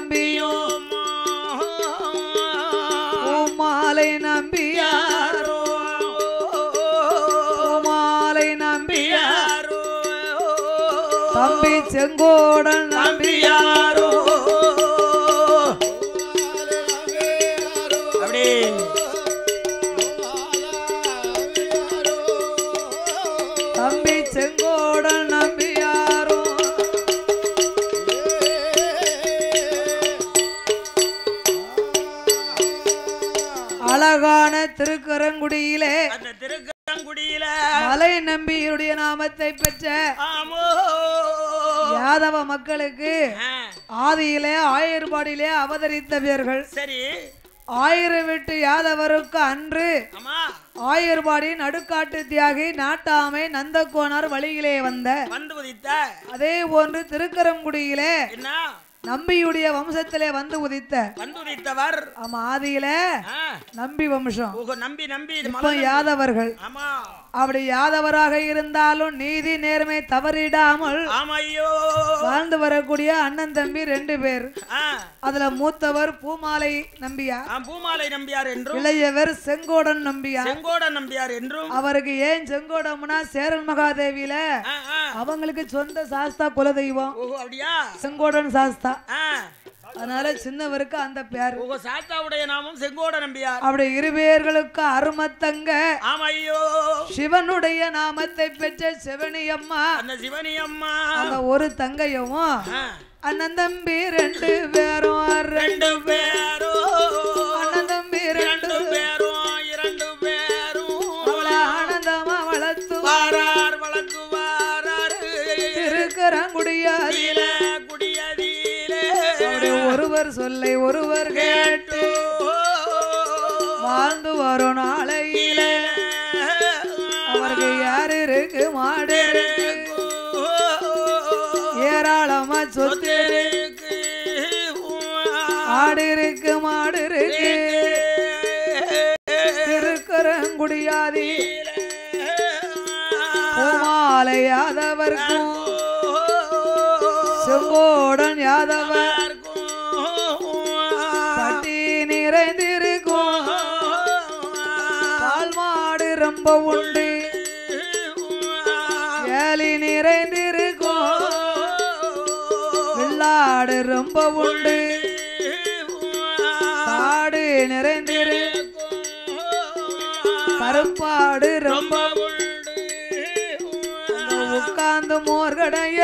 நம்பியும் பூமாலை நம்பியாரோ பூமாலை நம்பியார் தம்பி செங்கோடன் நம்பியாரோ அப்படி தம்பி செங்கோடன் நம்பியாரோ அழகான திருக்கரங்குடியிலே அந்த திருக்கங்குடியில மலை நம்பியுடைய நாமத்தை பெற்ற ஆமோ யாதவ மக்களுக்கு ஆ, ஆதியிலே ஆயர்பாடியிலே அவதரித்தவர்கள் சரி ஆயிரம் விட்டு யாதவருக்கு அன்று ஆமா ஆயர்பாடி நடுக்காட்டு தியாகி நாட்டாமை நந்தகோனார் வழியிலே வந்த வந்து உதித்த அதே போன்று திருக்கரங்குடியிலே என்ன நம்பியுடைய வம்சத்திலே வந்து உதித்த வந்து உதித்தவர் ஆமா ஆதியில ஆ, நம்பி வம்சம் உங்க நம்பி நம்பி இது இப்போ மலை- யாதவர்கள் ஆமா அப்படி யாதவராக இருந்தாலும் நீதி நேர்மை தவறிடாமல் ஆமா ஐயோ வாழ்ந்து வரக்கூடிய அண்ணன் தம்பி ரெண்டு பேர் ஆ, அதுல மூத்தவர் பூமாலை நம்பியார் ஆ, பூமாலை நம்பியார் என்றும் இளையவர் செங்கோடன் நம்பியார் செங்கோட நம்பியார் என்றும் அவருக்கு ஏன் செங்கோடம்னா சேரன் மகாதேவியில ஆ, ஆ. அவங்களுக்கு சொந்த சாஸ்தா குலதெய்வம் ஓஹோ அப்படியா செங்கோடன் சாஸ்தா ஆ, அதனால சின்னவருக்கு அந்த பேர் உங்க சாத்தாவுடைய நாமம் செங்கோட நம்பியார் அப்படி இரு பேர்களுக்கு அருமத்தங்க ஆமா ஐயோ சிவனுடைய நாமத்தை பெற்ற சிவனியம்மா அந்த சிவனி அம்மா அந்த ஒரு தங்கையும் ஆ, அண்ணன் தம்பி ரெண்டு பேரும் ரெண்டு ரெண்டு பேரும் அண்ணன் தம்பி ரெண்டு இரண்டு பேரும் இரண்டு பேரும் அவளை ஆனந்தமா வளர்த்து வாரார் வழங்குவாராரு திருக்கரங்குடியாதி குடியதிலே அப்படி ஒருவர் சொல்லை ஒருவர் கேட்டு வாழ்ந்து வரும் நாளையில அவருக்கு யாரு இருக்கு மாடு இருக்கு ஏராளமா சொத்து இருக்கு. ஆடு இருக்கு மாடு இருக்கு திருக்கரங்குடியாதி பூமாலை யாதவர்க்கும் செங்கோடன் யாதவர் பட்டி நிறைந்திருக்கும் பால் மாடு ரொம்ப உண்டு ஏலி நிறைந்திருக்கும் வெள்ளாடு ரொம்ப உண்டு காடு நிறைந்திரு கருப்பாடு ரொம்ப உட்கார்ந்து மோர்கடைய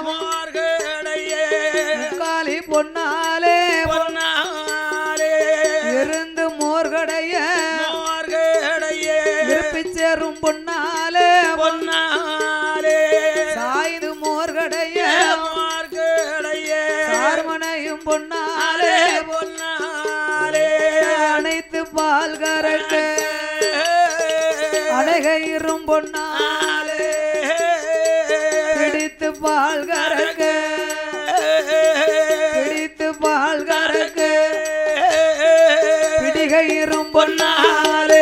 முக்காலி பொன்னாலே இருந்து மோர்கடைய இருப்பிச்சேரும் பொன்னாலே சாய்ந்து மோர்கடைய சார்மனையும் பொன்னாலே அனைத்து பால் கறக்க அழகையிரும் பொன்னாலே பிடித்து பால் கறக்க பிடித்து பால் கறக்க பிடிகையிரும் பொன்னாலே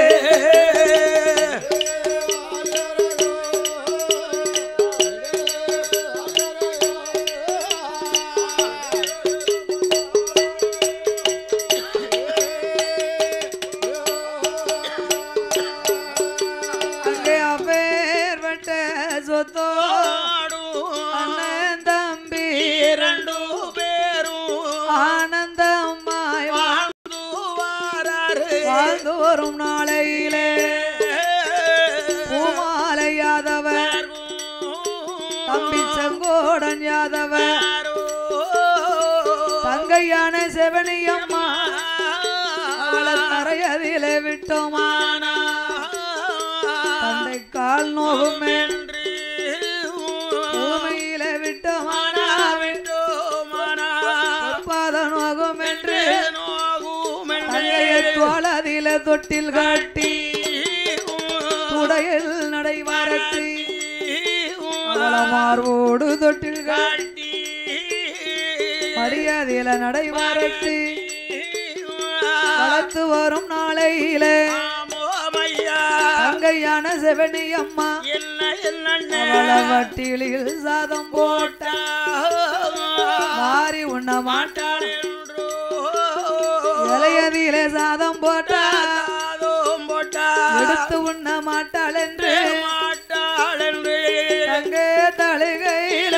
அங்கே அப்பேர் வெட்ட சொத்தோ அண்ணன் தம்பி இரண்டு பேரும் ஆனந்தமாய் வாழ்ந்து வாராரு வாழ்ந்து வரும் நாளையிலே பூமாலை யாதவர் தம்பி செங்கோடன் யாதவர் தங்கையான செவனியம்மா அவளை தரையதிலே விட்டோமானா தந்தை கால் நோகுமே பூமியில விட்டோமானா பாத நோகும் என்று தங்கையை தோளதில தொட்டில் காட்டி துடையில் நடை வரட்டி அவள மார்போடு தொட்டில் காட்டி மரியாதையில நடை வரட்டி வளர்த்து வரும் நாளையிலே தங்கையான செவனி அம்மா என்ன என்ன அவள வட்டிலில் சாதம் போட்ட மாறி உண்ண மாட்டாள் என்று சாதம் போட்டா சாதம் போட்டா எடுத்து உண்ண மாட்டாள் என்று மாட்டாள் என்று தங்க தழுகையில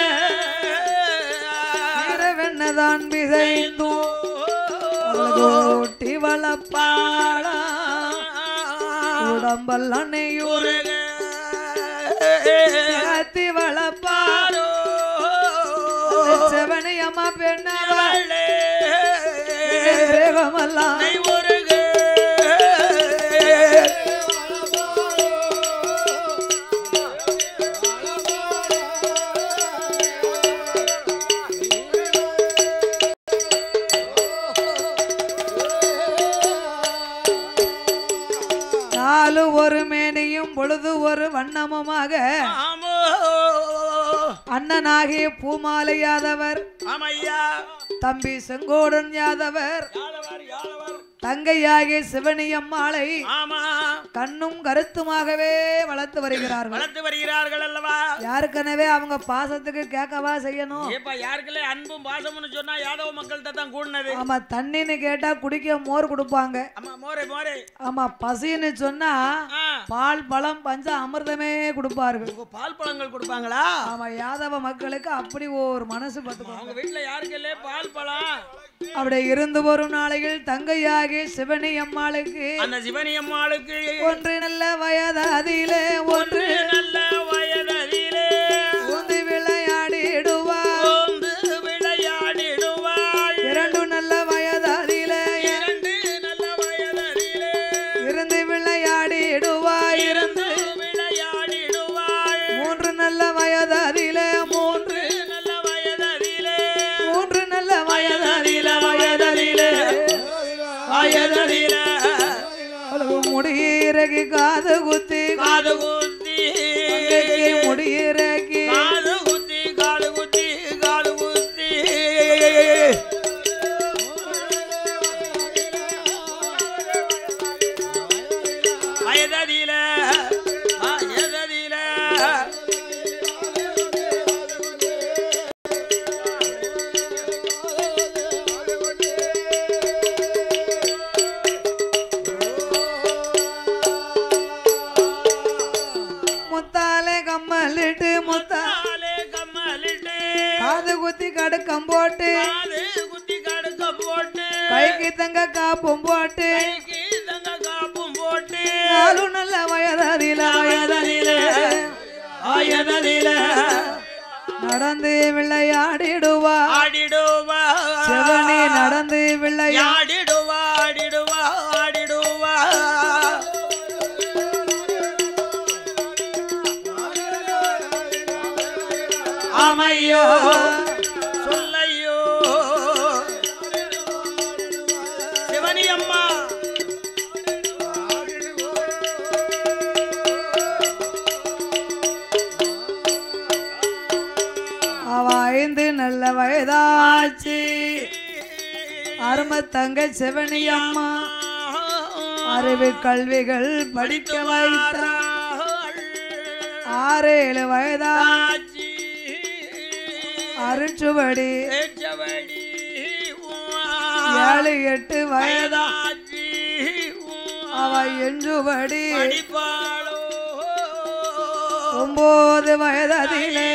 வெண்ணதான் பிசைந்தும் அவளுக்கு ஊட்டி வளர்ப்பாளா உடம்பெல்லாம் நெய்யூர் கத்தி வளர்ப்பாள் செவனி அம்மா பெண்ணாள் வேகமெல்லாம் நாலு ஒரு மேனியும் பொழுது ஒரு வண்ணமுமாக அண்ணனாகிய பூமாலை யாதவர் ஆமையா தம்பி செங்கோடன் யாதவர் யாழவர் யாழவர் தங்கையாகிய சிவனியம்மாளை ஆமா கண்ணும் கருத்துமாகவே வளர்த்து வருகிறார்கள் வளர்த்து வருகிறார்கள் அல்லவா யாருக்கெனவே அவங்க பாசத்துக்கு கேட்கவா செய்யணும் ஏப்பா யாருக்குள்ள அன்பும் பாசம்னு சொன்னா யாதவ மக்கள்கிட்ட தான் கூடினது ஆமா தண்ணின்னு கேட்டா குடிக்க மோர் கொடுப்பாங்க ஆமா மோரே மோரே ஆமா பசின்னு சொன்னா ஆ, பால் பழம் பஞ்ச அமிர்தமே கொடுப்பார்கள் உங்க பால் பழங்கள் கொடுப்பாங்களா ஆமா யாதவ மக்களுக்கு அப்படி ஒரு மனசு பார்த்துக்கோங்க அவங்க வீட்டுல யாருக்கு இல்ல பால் பழம் அப்படி இருந்து வரும் நாளையில் தங்கையாகி சிவனி அம்மாளுக்கு அந்த சிவனி அம்மாளுக்கு ஒன்று நல்ல வயதாதியிலே ஒன்று நல்ல வயதிலே ஊந்தி விளையாடிடுவா ஓந்து விளையாடிடுவாள் இரண்டு நல்ல வயதாதியிலே இரண்டு நல்ல வயதிலே இருந்து விளையாடிடுவா இருந்து விளையாடிடுவாள் மூன்று நல்ல வயதாதியிலே மூன்று நல்ல வயதிலே மூன்று நல்ல வயதாதியிலே வயதாதியிலே வயதிலே அவளுக்கு முடியிறகி காது குத்தி காது குத்தி காதுக்கு முடியிறகி காது குத்தி காது குத்தி காது குத்தி வயததில வயததில முத்தாலே கம்மலிட்டு முத்தா காலே கம்மலிட்டு காது குத்தி கடுக்கம் போட்டு காது குத்தி கடுக்க போட்டு கைக்கு தங்க காப்பும் போட்டு கைக்கு தங்க காப்பும் போட்டு நாலு நல்ல வயதாதில வயதாதில வயததில நடந்து விளையாடிடுவா ஆடிடுவா செவனி நடந்து விளையா ஆடிடுவா ஆடிடுவா ஆடிடுவா ஆமையோ சொல்லையோ சிவனி அம்மா அவ ஐந்து நல்ல வயதாச்சு அரும தங்க செவனி அம்மா அறிவு கல்விகள் படிக்க வைத்த ஆறு ஏழு வயதா அருச்சுவடி ஏழு எட்டு வயதா அவ எஞ்சுபடி ஒன்பது வயதிலே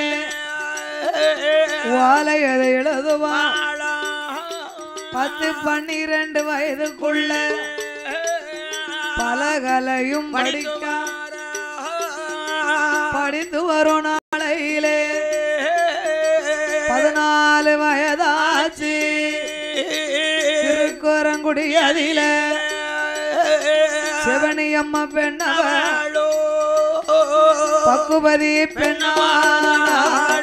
ஓலையதை எழுதுவா பத்து பன்னிரண்டு வயதுக்குள்ள பலகலையும் படிக்க படித்து வரும் நாளையிலே பதினாலு வயதாச்சு திருக்குறங்குடி அதில சிவனி அம்மா பெண்ணவ பக்குபதி பெண்ணவான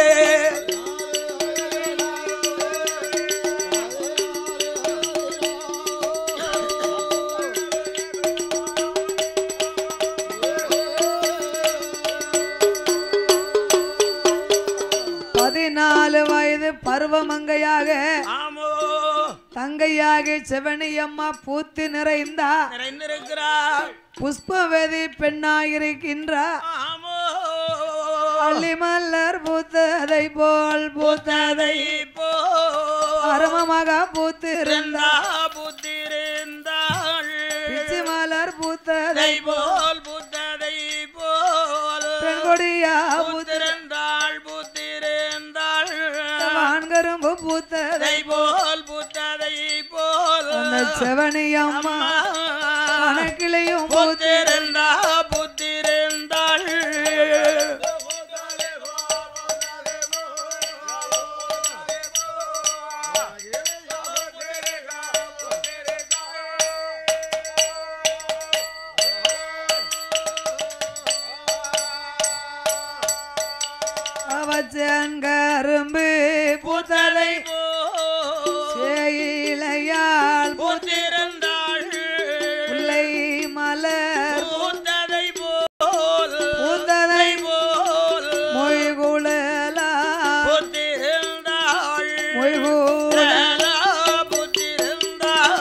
பதினாலு வயது பருவமங்கையாக ஆமோ தங்கையாக செவனி அம்மா பூத்து நிறைந்தா நிறைந்திருக்கிறார் புஷ்பவதி பெண்ணாயிருக்கின்றா ஆமோ அள்ளிமல்லர் பூத்ததை போல் பூத்ததை இப்போ அருமமாக பூத்து இருந்தா புத்திருந்தா பூத்ததை போல் பூத்ததை போல் பெண் கொடியா பூத்த பூத்திருந்தாள் பூத்திருந்தாள் வான்கரும்பு பூத்ததை அதை போல் பூத்ததை போல் அந்த செவனி அம்மா கணக்கிலையும் பூத்து பூத்திருந்தா பூத்திருந்தாள் அவச்சன் கரும்பு பூத்ததை போல் சேயிலையால் பூத்திருந்தாள் முல்லை மலர் பூத்ததை போல் பூத்ததை போல் மொய்குழலா பூத்திருந்தாள் மொய்குழ பூத்திருந்தாள்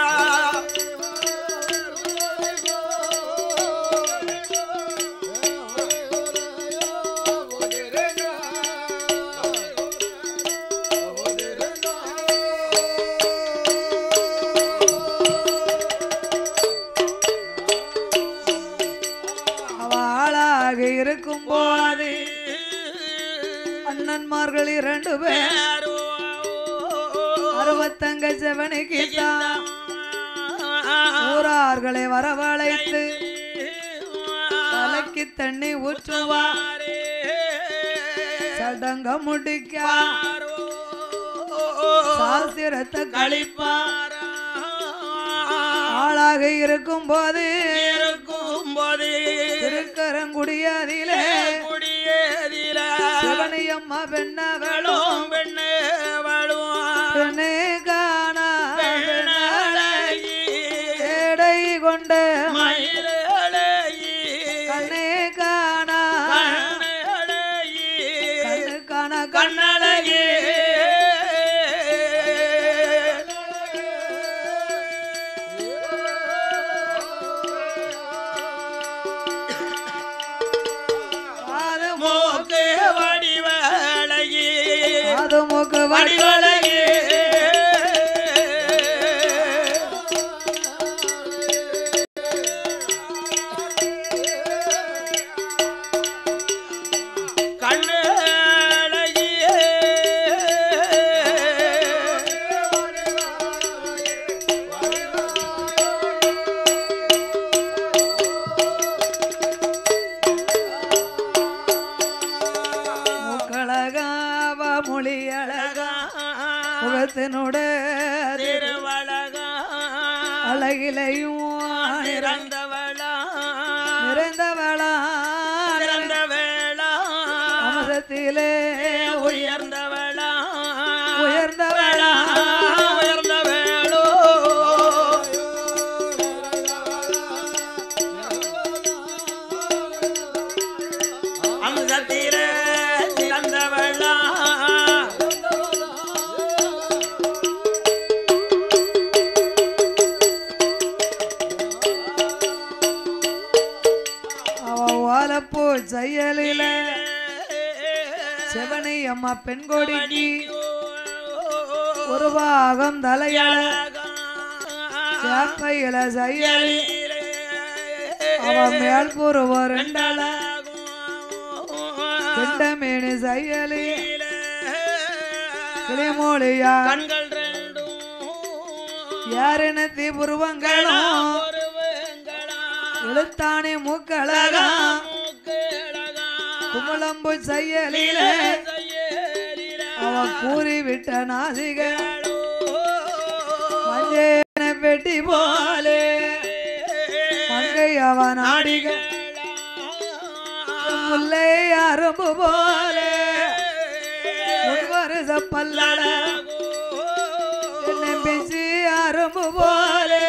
அவளாக இருக்கும் போது அண்ணன்மார்கள் இரண்டு பேர் அறுபத்தங்க செவனுக்கு தான் ஊரார்களை வரவழைத்து தலைக்கு தண்ணி ஊற்றுவா சடங்க முடிக்க சாஸ்திரத்தை கழிப்பா ஆளாக இருக்கும் போது திருக்கரங்குடியாதிலே சிவனியம்மா பெண்ணவளும் பெண்ணே காணா எடை கொண்ட கண்ணே காணா கண்ணு காணா கண்ண கண்ணழகே பாதமோ மூக்கு வடிவழகி பாதமுக்கு வடிவலை வடிவழகி கண்ணழகியே முக்களகாவ மொழி அழகா முகத்தினுட திருவழகா அழகிலையும் நிறந்தவளா நிறைந்தவளா நிறந்தவேளா அமசத்திலே உயர்ந்தவளா உயர்ந்தவளா உயர்ந்தவேளோ அம்சத்திலே சிறந்தவளா அவ ஓலப்பூ செயலில செவனை அம்மா பெண் கொடிக்கு ஒரு பாகம் தலையள சேப்பையில செயலி அவ மேல் புருவம் ரெண்டள கெண்டமேனி செயலி கிளிமொழியா கண்கள் ரெண்டும் யாரினத்தி புருவங்களும் ஒரு வெங்கடா எழுத்தாணி மூக்களகா மூக்கழகா குமளம்பு செயலில அவ கூறி விட்ட நாசிக மஞ்சேன பெட்டி போலே மங்கை அவன் ஆடிக முல்லை அரும்பு போலே முன்வருச பல்லட என்னை பிசி அரும்பு போலே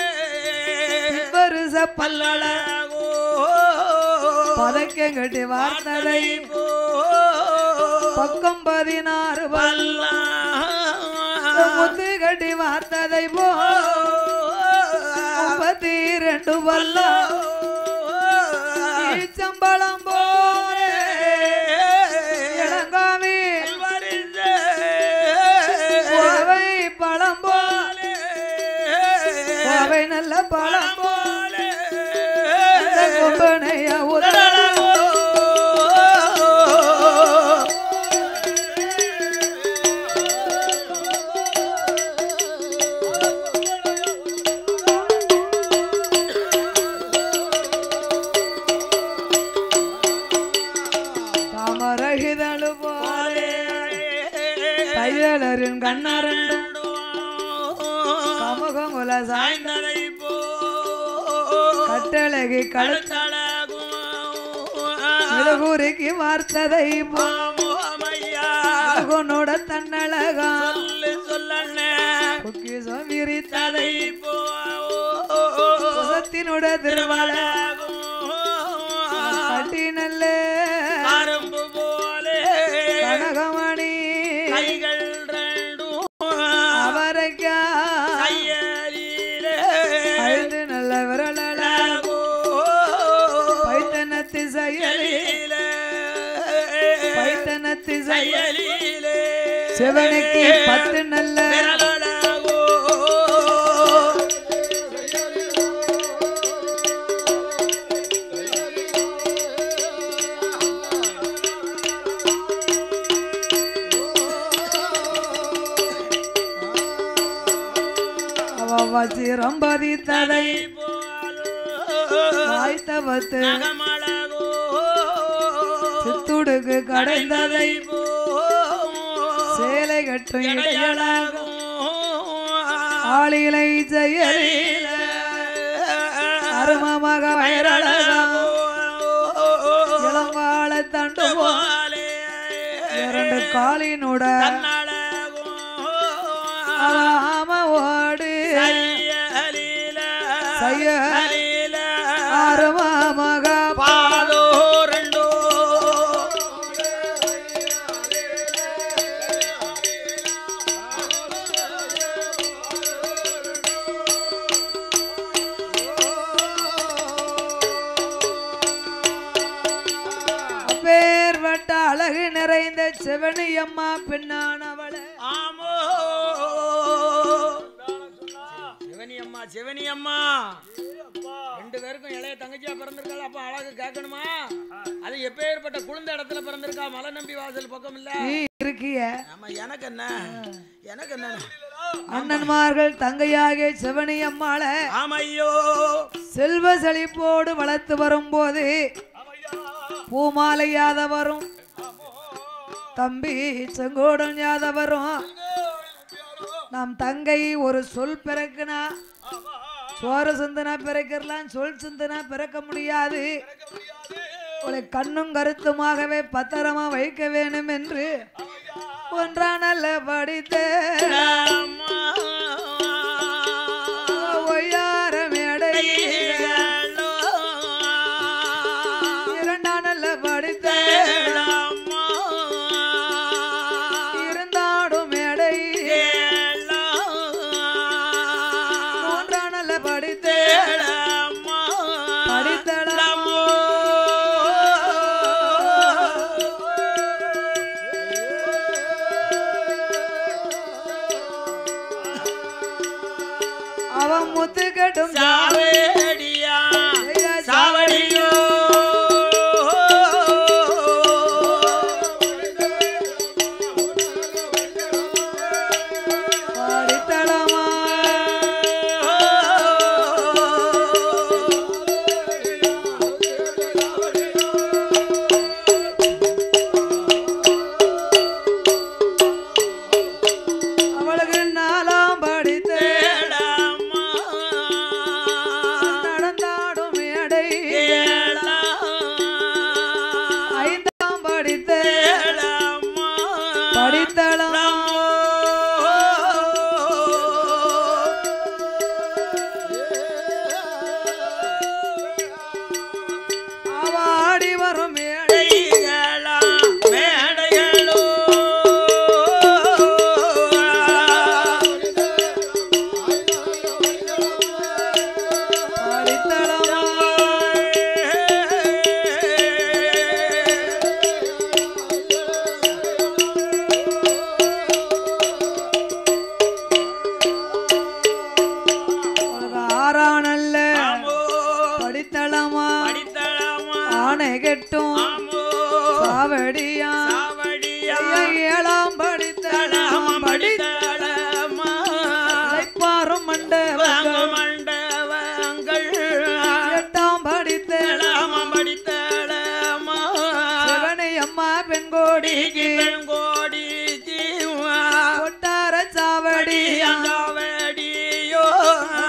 வருச பல்லட பதக்கம் கட்டி வார்த்ததை பக்கம் பதினாறு பல்ல முத்து கட்டி வார்த்ததை போ முப்பத்தி ரெண்டு பல்ல சம்பளம் போலே இளங்காமி கோவை பழம் போலே கோவை நல்ல பழம் போலே போல சாய்ந்த சாய்ந்ததை போ கட்டழகி கழுத்த கழுத்தழகும் இழுகுறுக்கி வார்த்ததை மாமோமையா போனோட தன்னழகா சொல்லு சொல்லண்ணே பொக்கிசம் விரித்ததை ததை போ புசத்தினோட திருவாள கட்டி நல்ல கரும்பு போலே கனகமணி கைகள் ரெண்டும் அவரைக்கா கையலிலே அழுது நல்ல விரலழ பைத்தனத்து செயலி பைத்தனத்து செயல் சிவனுக்கு பத்து நல்ல அவ வச்சு ரம்பதி தலை வாய்த்தவத்து சித்துடுக்கு கடைந்ததை சேலை கற்று இடையலாகும் ஆளிலை செயலில அருமமாக வயரழகா இளங்கால தண்டு போல் இரண்டு காலினுட ஆம ஓடு செய்ய அருமமாக அப்பேர்வட்ட அழகு நிறைந்த சிவனி அம்மா பின்னானவளே ஆமோ சிவனி அம்மா சிவனி அம்மா ரெண்டு பேருக்கும் இளைய தங்கச்சியா பிறந்திருக்காள் அப்ப அழகு கேட்கணுமா அது எப்பேற்பட்ட குழந்தை இடத்துல பிறந்திருக்கா மலை நம்பி வாசல் பக்கம் இல்ல நீ இருக்கிய ஆமா எனக்கு என்ன எனக்கு என்ன அண்ணன்மார்கள் தங்கையாகிய சிவனி அம்மாள ஆமையோ செல்வ செழிப்போடு வளர்த்து வரும்போது பூமாலை யாதவரும் தம்பி செங்கோடன் யாதவரும் நம் தங்கை ஒரு சொல் பிறக்குனா சோறு சிந்தனா பிறக்கலாம் சொல் சிந்தனா பிறக்க முடியாது உங்களை கண்ணும் கருத்துமாகவே பத்திரமா வைக்க வேண்டும் என்று ஒன்றா நல்ல படித்த ஒய்யார மேடை இரண்டா நல்ல படித்த இருந்தாடும் மேடை மூன்றா நல்ல படித்த படித்தடம் அவன் முத்து கட்டும் சாவடியா சாவடியோ படித்தளமா அவளுக்கு நாலாம் படித்த நடந்தாடும் மேடை ஐந்தாம் படித்த படித்தளம் அவ ஆடி வரும் மேடை படித்தளமா உனக்கு ஆறானல்ல படித்தளமா ஆணை கெட்டும் சாவடியா ஐயா, ஏழாம் படித்தளம் படிப்பாரும் மண்டபங்கள் எட்டாம் படித்தளம் சிவனை அம்மா பெண்கோடிக்கு கொட்டார சாவடியா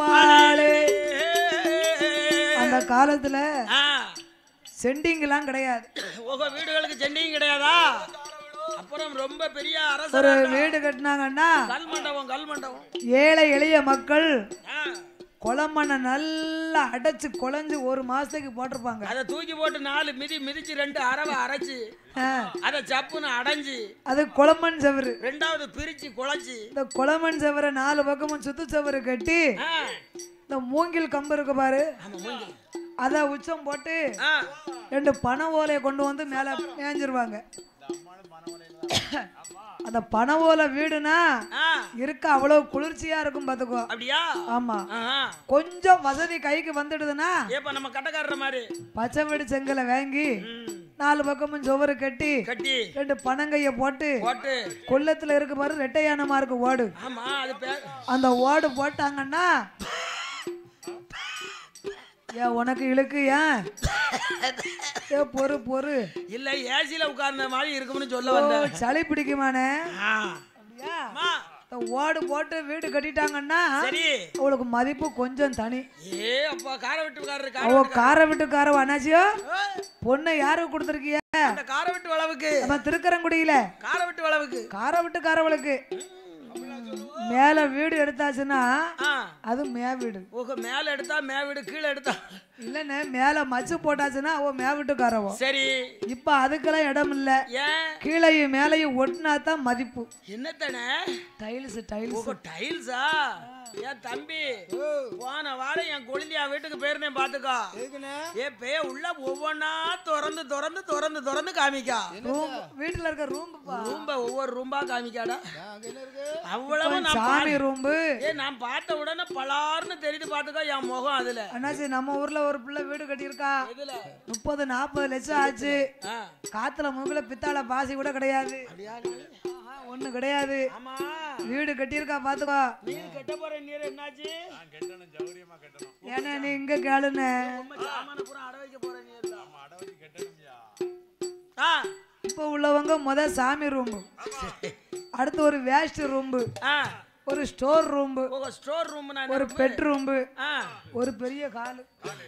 அம்பாளே அந்த காலத்துல ஆ, செண்டிங்கெல்லாம் கிடையாது உங்க வீடுகளுக்கு சென்னையும் கிடையாதா அப்புறம் ரொம்ப பெரிய அரசர் ஒரு வீடு கட்டினாங்கன்னா கல் மண்டபம் கல் மண்டபம் ஏழை எளிய மக்கள் ஆ, குளமண்ணை நல்லா அடைச்சு குழஞ்சு ஒரு மாசத்துக்கு போட்டிருப்பாங்க அதை தூக்கி போட்டு நாலு மிதி மிதிச்சு ரெண்டு அரவை அரைச்சு ஆ, அதை சப்புன்னு அடைஞ்சு அது குளமண் செவரு ரெண்டாவது பிரிச்சு குழச்சி இந்த குளமண் செவரை நாலு பக்கமும் சுத்து செவரு கட்டி ஆ, இந்த மூங்கில் கம்பு இருக்கு பாரு ஆமா மூங்கில். அதை உச்சம் போட்டு ஆ, ரெண்டு பனை ஓலையை கொண்டு வந்து மேலே மேய்ஞ்சிருவாங்க அந்த பனை ஓலை வீடுனா ஆ, இருக்க அவ்வளவு குளிர்ச்சியா இருக்கும் பாத்துக்கோ அப்படியா ஆமா ஆஹா. கொஞ்சம் வசதி கைக்கு வந்துடுதுன்னா ஏப்பா நம்ம கட்டக்காரற மாதிரி பச்சை வீடு செங்கலை வாங்கி ம், நாலு பக்கமும் சுவரு கட்டி கட்டி ரெண்டு பனங்கைய போட்டு போட்டு கொல்லத்துல இருக்கு பாரு ரெட்டையானமா இருக்கு ஓடு ஆமா அது பே- அந்த ஓடு போட்டாங்கன்னா ஏன் உனக்கு இழுக்கு ஏன் ஏ பொறு பொறு இல்ல ஏசில உட்கார்ந்த மாதிரி இருக்கும்னு சொல்ல ஓ, வந்தேன் சளி பிடிக்குமானே ஆ. அப்படியா அம்மா, இந்த ஓடு போட்டு வீடு கட்டிட்டாங்கன்னா சரி அவளுக்கு மதிப்பு கொஞ்சம் தனி ஏ அப்பா கார விட்டுக்காரரு கார அவ கார விட்டுக்கார அண்ணாச்சியோ பொண்ணை யாருக்கு கொடுத்துருக்கிய அந்த கார விட்டு வளவுக்கு நம்ம திருக்கரங்குடியில கார விட்டு வளவுக்கு கார விட்டுக்காரவளுக்கு மேல வீடு எடுத்தாச்சுன்னா ஆ அது மே வீடு உங்க மேல எடுத்தா மே வீடு கீழே எடுத்தா இல்லைண்ணே மேல மச்சு போட்டாச்சுன்னா அவ மே வீட்டுக்காரவோ சரி இப்ப அதுக்கெல்லாம் இடம் இல்ல ஏன் கீழையும் மேலையும் ஒட்டினா தான் மதிப்பு என்னத்தனே டைல்ஸ் டைல்ஸ் உங்க டைல்ஸா ஏன் தம்பி போன வாரம் என் குழந்தையா வீட்டுக்கு போயிருந்தேன் பாத்துக்கா ஏ பே உள்ள ஒவ்வொன்னா திறந்து திறந்து திறந்து திறந்து காமிக்கா ரூம் வீட்டுல இருக்க ரூம் ரூம்ப ஒவ்வொரு ரூம்பா காமிக்காடா அவ்வளவு நான் சாமி ரூம்பு ஏ நான் பார்த்த உடனே பலார்னு தெரியுது பாத்துக்கோ என் முகம் அதுல அண்ணாச்சி நம்ம ஊர்ல ஒரு பிள்ளை வீடு கட்டியிருக்கா இதுல முப்பது நாற்பது லட்சம் ஆச்சு ஆ, காத்துல முகல பித்தாள பாசி கூட கிடையாது அப்படியா? ஆஹா, ஒண்ணு கிடையாது ஆமா வீடு கட்டியிருக்கா பாத்துக்கோ நீர் கட்ட போற நீர் என்னாச்சு ஏன்னா நீ இங்க கேளுன்னு ரொம்ப சாமான பூரா அடை வைக்க போற நீர் ஆ இப்ப உள்ளவங்க முத சாமி ரூம்பு அடுத்து ஒரு வேஸ்ட் ரூம்பு ஆ ஒரு ஸ்டோர் ரூம்பு உங்க ஸ்டோர் ரூம் நான் ஒரு பெட் ரூம்பு ஆ ஒரு பெரிய காலு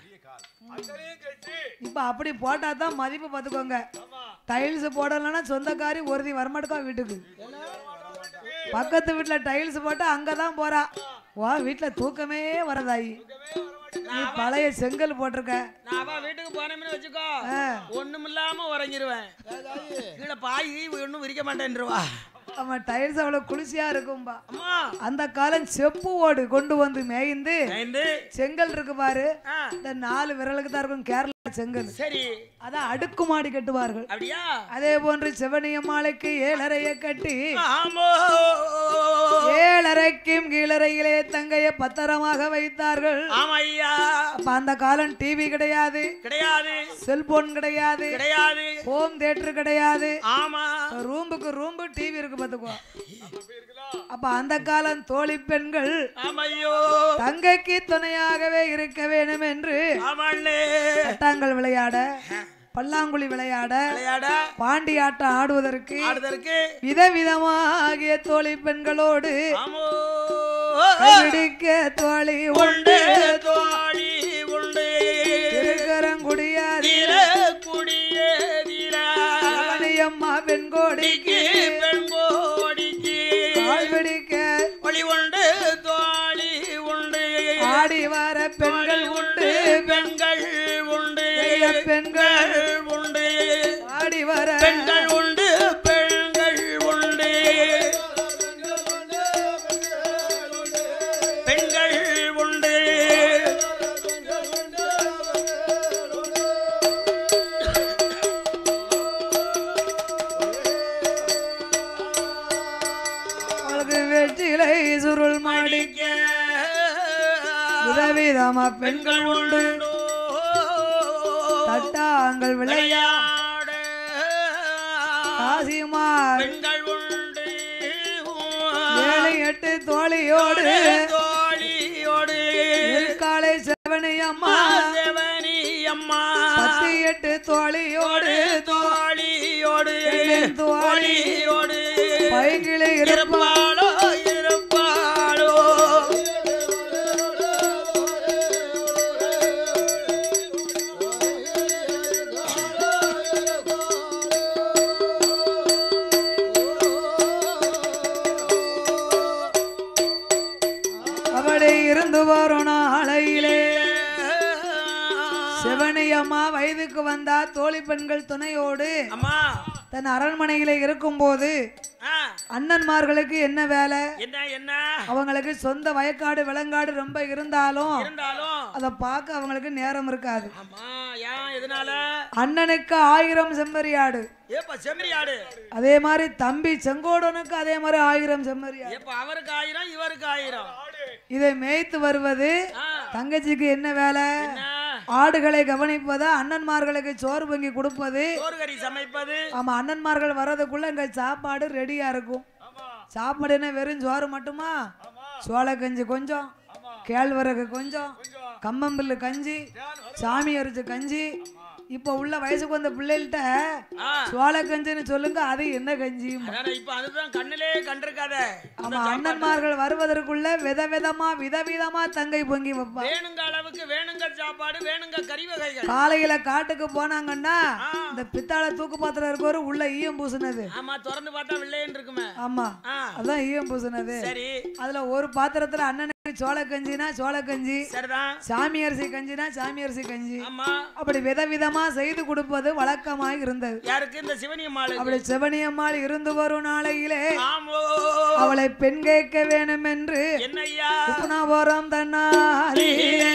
இப்ப அப்படி போட்டா தான் மதிப்பு பாத்துக்கோங்க டைல்ஸ் போடலைன்னா சொந்தக்காரி ஒருதி வரமாட்டுக்கா வீட்டுக்கு பக்கத்து வீட்டுல டைல்ஸ் போட்டா அங்கதான் போறா வா வீட்டுல தூக்கமே வரதாயி நீ பழைய செங்கல் போட்டிருக்க நான் அவ வீட்டுக்கு போனேன்னு வச்சுக்கோ ஆ. ஒண்ணும் இல்லாம உறங்கிருவேன் கீழே பாய் ஒண்ணும் விரிக்க மாட்டேன்ருவா அவன் டைல்ஸ் அவ்வளவு குளிர்ச்சியா இருக்கும்பா அம்மா அந்த காலம் செப்பு ஓடு கொண்டு வந்து மேய்ந்து ஐந்து செங்கல் இருக்கு பாரு ஆ இந்த நாலு விரலுக்கு தான் இருக்கும் கேரளா செங்கல் சரி அதான் அடுக்குமாடி கட்டுவார்கள் அப்படியா அதே போன்று சிவனியம்மாளுக்கு ஏழரைய கட்டி ஆமோ ஏழரைக்கும் கீழறையிலே தங்கைய பத்திரமாக வைத்தார்கள் ஆமா ஐயா அப்ப அந்த காலம் டிவி கிடையாது கிடையாது செல்போன் கிடையாது கிடையாது ஹோம் தியேட்டர் கிடையாது ஆமா ரூமுக்கு ரூம்பு டிவி இருக்கு பாத்துக்கோ அப்ப அந்த காலம் தோழி பெண்கள் ஆமையோ தங்கைக்கு துணையாகவே இருக்க வேண்டும் என்று ஆமாண்ணே பட்டாங்கல் விளையாட பல்லாங்குழி விளையாட விளையாட பாண்டியாட்டம் ஆடுவதற்கு ஆடுதற்கு விதவிதமாகிய தோழி பெண்களோடு ஆமோ கைபிடிக்க தோழி உண்டு தோழி உண்டு திருக்கரங்குடியாதி தீர குடியே தீர அம்மா பெண்கோடிக்கு பெண் கோடிக்கு கால்பிடிக்க ஒளி உண்டு தோழி உண்டு ஆடி வர பெண்கள் உண்டு பெண்கள் உண்டு பெண்கள் உண்டு ஆடி வர பெண்கள் உண்டு பெண்கள் உண்டு பெண்கள் உண்டு அவளுக்கு வெற்றிலை சுருள் மாடி விதவிதமா பெண்கள் பெண்கள் உண்டு தட்டாங்கள் விளையா விளையாட காசிமார் பெண்கள் உண்டு ஏழு எட்டு தோழியோடு தோழியோடு இருக்காலை செவனி அம்மா தேவனி அம்மா பத்து எட்டு தோழியோடு தோழியோடு எண்ணின் தோழி. தோழியோடு பைகிளி இருப்பா இருப்பாளோ இருப்பாளோ செவனியம்மா வயதுக்கு வந்தா தோழி பெண்கள் துணையோடு அம்மா தன் அரண்மனையில இருக்கும்போது ஆ, அண்ணன்மார்களுக்கு என்ன வேலை என்ன என்ன அவங்களுக்கு சொந்த வயக்காடு விலங்காடு ரொம்ப இருந்தாலும் இருந்தாலும் அதை பார்க்க அவங்களுக்கு நேரம் இருக்காது ஆமா ஏன் எதனால அண்ணனுக்கு ஆயிரம் செம்மறியாடு ஏப்பா செம்மறியாடு அதே மாதிரி தம்பி செங்கோடனுக்கு அதே மாதிரி ஆயிரம் செம்மறியாடு ஏப்பா அவருக்கு ஆயிரம் இவருக்கு ஆயிரம் இதை மேய்த்து வருவது ஆ, தங்கச்சிக்கு என்ன வேலை என்ன ஆடுகளை கவனிப்பது அண்ணன்மார்களுக்கு சோறு பொங்கி கொடுப்பது சோறு கறி சமைப்பது ஆமா அண்ணன்மார்கள் வர்றதுக்குள்ள இங்க சாப்பாடு ரெடியா இருக்கும் சாப்பாடு என்ன வெறும் சோறு மட்டுமா சோளக்கஞ்சி கொஞ்சம் கேழ்வரகு கொஞ்சம் கம்பம்பில்லு கஞ்சி சாமி அரிச்சு கஞ்சி இப்போ உள்ள வயசுக்கு வந்த பிள்ளைகள்கிட்ட ஆ, சோளக்கஞ்சின்னு சொல்லுங்க அது என்ன கஞ்சி அதானே, இப்ப அதுதான் கண்ணிலே கண்டிருக்காத ஆமா அண்ணன்மார்கள் வருவதற்குள்ள விதவிதமா விதவிதமா தங்கை பொங்கி வைப்பா வேணுங்க அளவுக்கு வேணுங்க சாப்பாடு வேணுங்க கறி வகைகள் காலையில காட்டுக்கு போனாங்கன்னா இந்த பித்தாளை தூக்கு பாத்திரம் இருக்கவரு உள்ள ஈயம் பூசுனது ஆமா திறந்து பார்த்தா வெள்ளையன் இருக்குமே ஆமா ஆ, அதான் ஈயம் பூசுனது சரி அதுல ஒரு பாத்திரத்துல அண்ணனுக்கு சோளக்கஞ்சினா சோளக்கஞ்சி சரிதான் சாமி அரிசி கஞ்சினா சாமி அரிசி கஞ்சி ஆமா அப்படி விதவிதமா செய்து கொடுப்பது வழக்கமாய் இருந்தது யாருக்கு இந்த சிவனியம்மாளுக்கு அப்படி செவனியம்மாள் இருந்து வரும் நாளையிலே ஆமோ அவளை பெண் கேட்க வேணும் என்று என்னய்யா புனாபுரம் தன்னாரி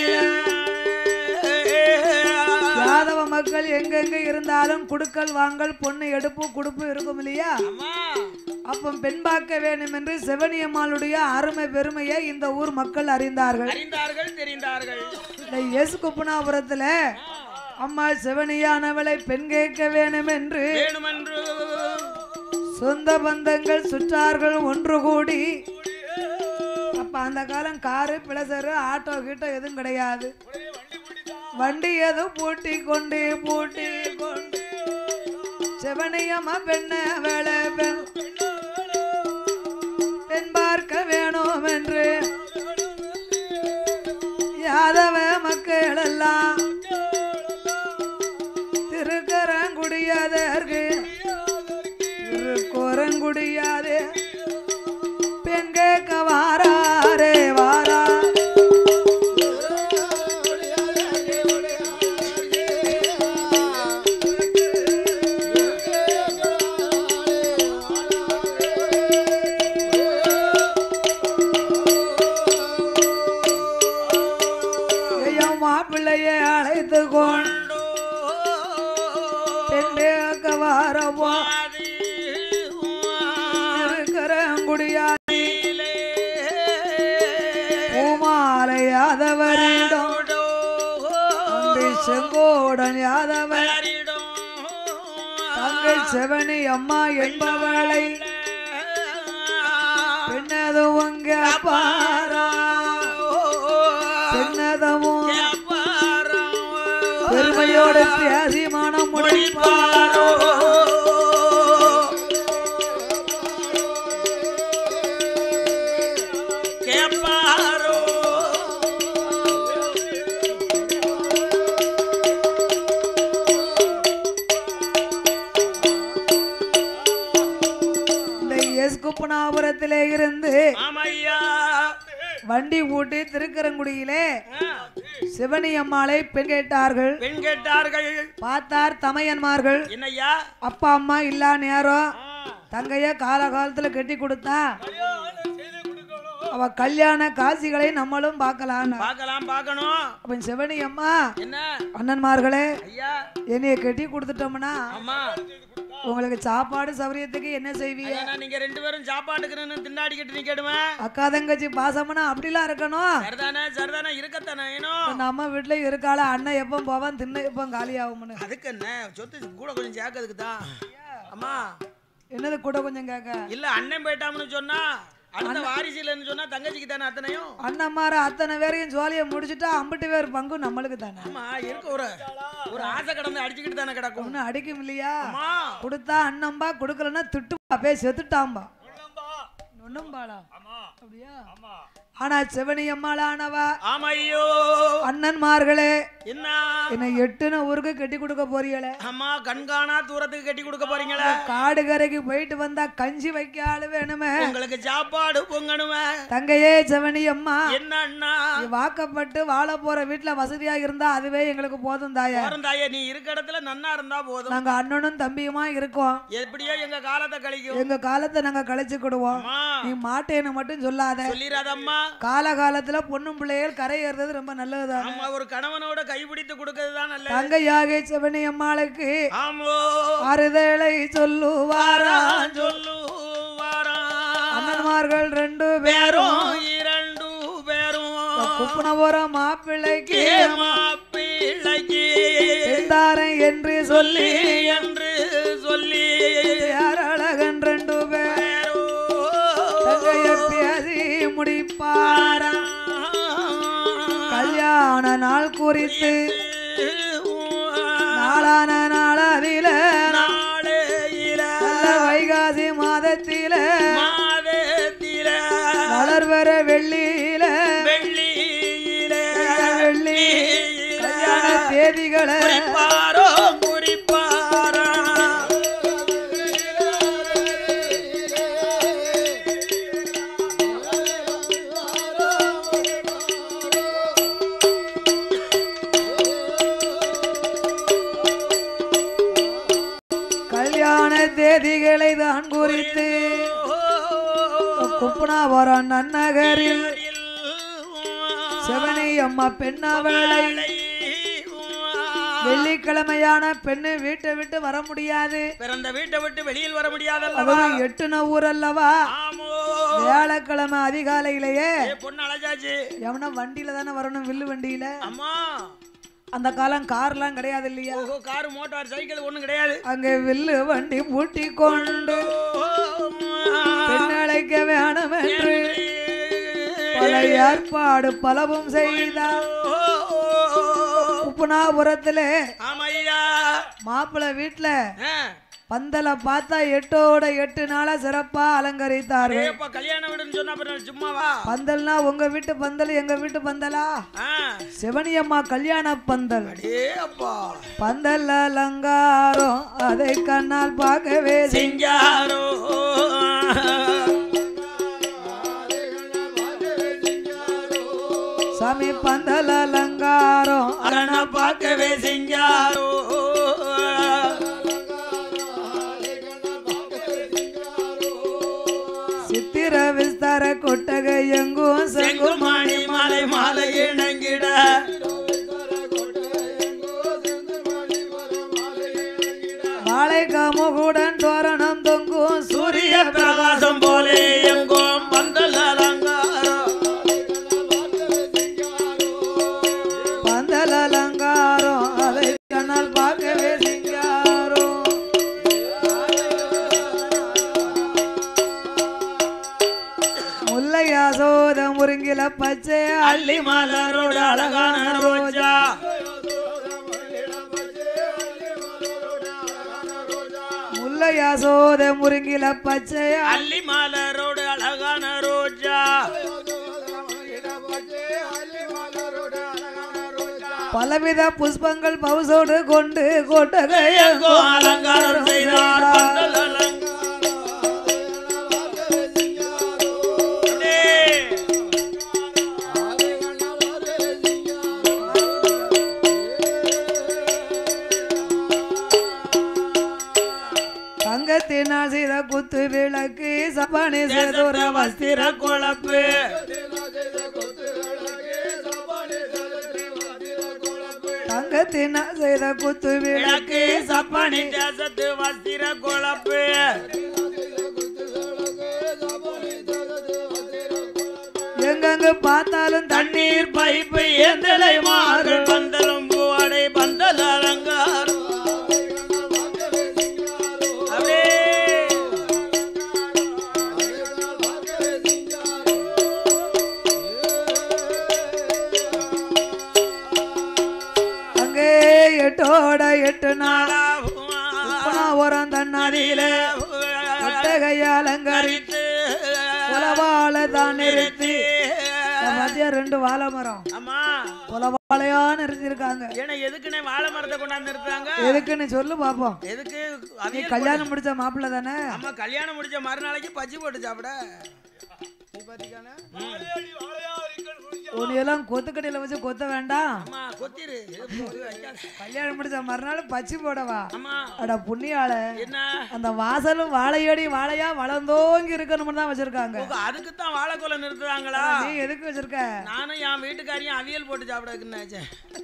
யாதவ மக்கள் எங்கெங்க இருந்தாலும் குடுக்கல் வாங்கல் பொண்ணு எடுப்பு குடுப்பு இருக்கும் இல்லையா அம்மா அப்போ பெண் பார்க்க வேண்டும் என்று செவனியம்மாளுடைய அருமை பெருமையை இந்த ஊர் மக்கள் அறிந்தார்கள் அறிந்தார்கள் தெரிந்தார்கள் இந்த எஸ் குப்பனாபுரத்துல அம்மா செவனியானவளை பெண் கேட்க வேண்டும் என்று வேணுமென்று சொந்த பந்தங்கள் சுற்றார்கள் ஒன்று கூடி அப்ப அந்த காலம் காரு பிளசரு ஆட்டோ கீட்டோ எதுவும் கிடையாது வண்டி எதுவும் பூட்டி கொண்டு பூட்டி கொண்டு செவனியம்மா பெண்ண வேலை பெண் பெண் பார்க்க வேணும் என்று யாதவ மக்கள் எல்லாம் திருக்கரங்குடியாதற்கு திருக்கோரங்குடியாதே பெண் கேட்க வாராரே வாரா ஐயம் மாப்பிள்ளையை அழைத்து கொண்டு பெண் கேட்க வாரவோ திருக்கரங்குடியாதே பூமாலை யாதவரிடம் தம்பி செங்கோடன் யாதவர் தங்கை செவனி அம்மா என்பவளை பெண்ணதும் உங்க பாரா பெண்ணதமும் பெருமையோடு பேசிமானம் முடிப்பாரோ கேப்பாரோ இந்த எஸ் குப்பனாபுரத்திலே இருந்து ஆமையா வண்டி பூட்டி திருக்கரங்குடியிலே ஆ, சிவனி அம்மாளை பெண் கேட்டார்கள் பெண் கேட்டார்கள் பார்த்தார் தமையன்மார்கள் என்னய்யா அப்பா அம்மா இல்லா நேரம் ஆ, தங்கைய காலகாலத்துல கட்டி கொடுத்தா அவ கல்யாண காட்சிகளை நம்மளும் பார்க்கலாம் பார்க்கலாம் பார்க்கணும் அப்ப சிவனி அம்மா என்ன அண்ணன்மார்களே ஐயா என்னைய கட்டி கொடுத்துட்டோம்னா அம்மா உங்களுக்கு சாப்பாடு சௌரியத்துக்கு என்ன செய்வீங்க ஐயா, நீங்க ரெண்டு பேரும் சாப்பாட்டுக்குன்னு திண்டாடிக்கிட்டு நிக்கடுமா அக்கா தங்கச்சி பாசம்னா அப்படிலாம் இருக்கணும் சரிதானே சரிதானே இருக்கத்தானே வேணும் இப்ப நம்ம வீட்டுல இருக்காள அண்ணன் எப்போ போவான் தின்ன எப்போ காலி ஆகும்னு அதுக்கு என்ன சொத்து கூட கொஞ்சம் சேர்க்கறதுக்கு தான் அம்மா என்னது கூட கொஞ்சம் கேட்க இல்ல அண்ணன் போயிட்டாம்னு சொன்னா அடுத்த வாரிசு இல்லைன்னு சொன்னா தங்கச்சிக்கு தானே அத்தனையும் அண்ணன்மார அத்தனை பேரையும் ஜோலியை முடிச்சுட்டா அம்பிட்டு பேர் பங்கு நம்மளுக்கு தானே ஆமா இருக்க ஒரு ஒரு ஆசை கடந்து அடிச்சுக்கிட்டு தானே கிடக்கும் ஒன்னும் அடிக்கும் இல்லையா அம்மா கொடுத்தா அண்ணம்பா கொடுக்கலன்னா திட்டுப்பா போய் செத்துட்டாம்பா நொண்ணும்பாளா அப்படியா ஆனா செவனி அம்மாளானவ ஆமையோ அண்ணன்மார்களே என்ன என்னை எட்டுன ஊருக்கு கட்டி கொடுக்க போறீங்களே அம்மா கண்காணா தூரத்துக்கு கட்டி கொடுக்க போறீங்களா காடு கரைக்கு போயிட்டு வந்தா கஞ்சி வைக்க ஆளு வேணுமே உங்களுக்கு சாப்பாடு பொங்கணுமே தங்கையே செவனி அம்மா என்ன அண்ணா நீ வாக்கப்பட்டு வாழ போற வீட்டுல வசதியா இருந்தா அதுவே எங்களுக்கு போதும் தாயா தாயே நீ இருக்க இடத்துல நன்னா இருந்தா போதும் நாங்க அண்ணனும் தம்பியுமா இருக்கோம் எப்படியோ எங்க காலத்தை கழிக்கும் எங்க காலத்தை நாங்க கழிச்சுக்கிடுவோம் அம்மா நீ மாட்டேன்னு மட்டும் சொல்லாத சொல்லிடாதம்மா காலகாலத்துல பொண்ணும் பிள்ளைகள் கரை ஏறுறது ரொம்ப நல்லதுதான் அம்மா ஒரு கணவனோட கைபிடித்து கொடுக்கிறது தான் நல்லது தங்கையாக செவனி அம்மாளுக்கு ஆமோ ஆறுதலை சொல்லுவாரா சொல்லு அண்ணன்மார்கள் ரெண்டு பேரும் பேரும் இரண்டு பேரும் குப்புன போற மாப்பிள்ளைக்கு மாப்பிள்ளைக்கு செந்தாரன் என்று சொல்லி என்று சொல்லி யார் அழகன் ரெண்டு பேர் தங்கைய பேசி முடிப்பாரா கல்யாண நாள் குறித்து நாளான நாளதில நாளையில நல்ல வைகாசி மாதத்தில மாதத்தில வளர்வர வெள்ளியில வெள்ளியில வெள்ளி கல்யாண தேதிகளை குறிப்பாரோ குறிப்பாரா கல்யாண தேதிகளை தான் குறித்து குப்புனாபுரம் நன்னகரில் செவனி அம்மா பெண்ணாவளை வெள்ளிக்கிழமையான பெண்ணு வீட்டை விட்டு வர முடியாது பிறந்த வீட்டை விட்டு வெளியில் வர முடியாதல்லவா அதுவும் எட்டுன ஊர் அல்லவா ஆமோ வியாழக்கிழமை அதிகாலையிலேயே ஏ பொண்ணு அழகாச்சு எவனா வண்டியில தானே வரணும் வில்லு வண்டியில அம்மா அந்த காலம் கார்லாம் கிடையாது இல்லையா ஓஹோ கார் மோட்டார் சைக்கிள் ஒண்ணும் கிடையாது அங்கே வில்லு வண்டி பூட்டி கொண்டு பெண் அழைக்க வேணும் என்று பல ஏற்பாடு பலவும் செய்தார் உப்புனாபுரத்திலே ஆமையா மாப்பிள்ளை வீட்டுல ஆ. பந்தலை பார்த்தா எட்டோட எட்டு நாளா சிறப்பா அலங்கரித்தார்கள் ஏப்பா கல்யாணம் வீடுன்னு சொன்னா அப்புறம் சும்மாவா பந்தல்னா உங்க வீட்டு பந்தல் எங்க வீட்டு பந்தலா ஆ. சிவனியம்மா கல்யாண பந்தல் அடே அப்பா பந்தல் அலங்காரம் அதை கண்ணால் பார்க்கவே செய்- செஞ்சாரோ சாமி பந்தல் அலங்காரம் அரண பார்க்கவே செஞ்சாரோ சித்திர விஸ்தார கொட்டகை எங்கும் செங்கும் செங்குமாணி மாலை மாலை இணங்கிட மாலை காமுகுடன் தோரணம் தொங்கும் சூரிய பிரகாசம் போலே எங்கும் பந்தல் அலங்காரம் பந்தல் அலங்காரம் அதை கண்ணால் பார்க்கவே சிங்காரம் முல்லை அசோத முருங்கில பச்சை அள்ளி மலரோட அழகான ரோஜா முல்லை அசோத முருங்கில பச்சை அள்ளி மலரோட அழகான ரோஜா பலவித புஷ்பங்கள் பவுசோடு கொண்டு கொட்டகை எங்கும் அலங்காரம் செய்தார் பந்தல் அலங்காரம் டேய். தங்கத்தினால் செய்த குத்து விளக்கு சப்பானி சேதோர வஸ்திர வஸ்திர குழப்பு தங்கத்தினால் செய்த குத்து விளக்கு விளக்கு சப்பானி தேசத்து வஸ்திர குழப்பு எங்கெங்க பார்த்தாலும் தண்ணீர் பைப்பு ஏந்தலை மாறு பந்தலும் பூவடை பந்தல் அலங்காரம் அப்படியே அங்கே எட்டோட எட்டு நாளா உரம் தன்னாடியில கொட்டகையை அலங்கரி கரித்து உலவால தான் நிறுத்தி ரெண்டு வாழை மரம் ஆமா கொல வாழையா நிறுத்திருக்காங்க ஏன்னா எதுக்குன்னே வாழை மரத்தை கொண்டாந்து நிறுத்துறாங்க எதுக்குன்னு சொல்லு பாப்போம் எதுக்கு நீ அவியல் கல்யாணம் முடிச்ச மாப்பிள்ள தானே போட்டு- ஆமா கல்யாணம் முடிச்ச மறுநாளைக்கு பஜ்ஜி போட்டு சாப்பிட உன்னையெல்லாம் கொத்துக்கடையில வச்சு கொத்த வேண்டாம் ஆமா கொத்திரு எது போட்டு வைக்காத. கல்யாணம் முடிச்ச மறுநாள் பச்சி போடவா ஆமா அட புண்ணியாள என்ன அந்த வாசலும் வாழையடி வாழையா வளர்ந்தோங்கி இருக்கணும்னு தான் வச்சிருக்காங்க அதுக்கு தான் வாழைக்கோலை நிறுத்துறாங்களா நீ எதுக்கு வச்சிருக்க நானும் என் வீட்டுக்காரியும் அவியல் போட்டு சாப்பிடக்குன்னு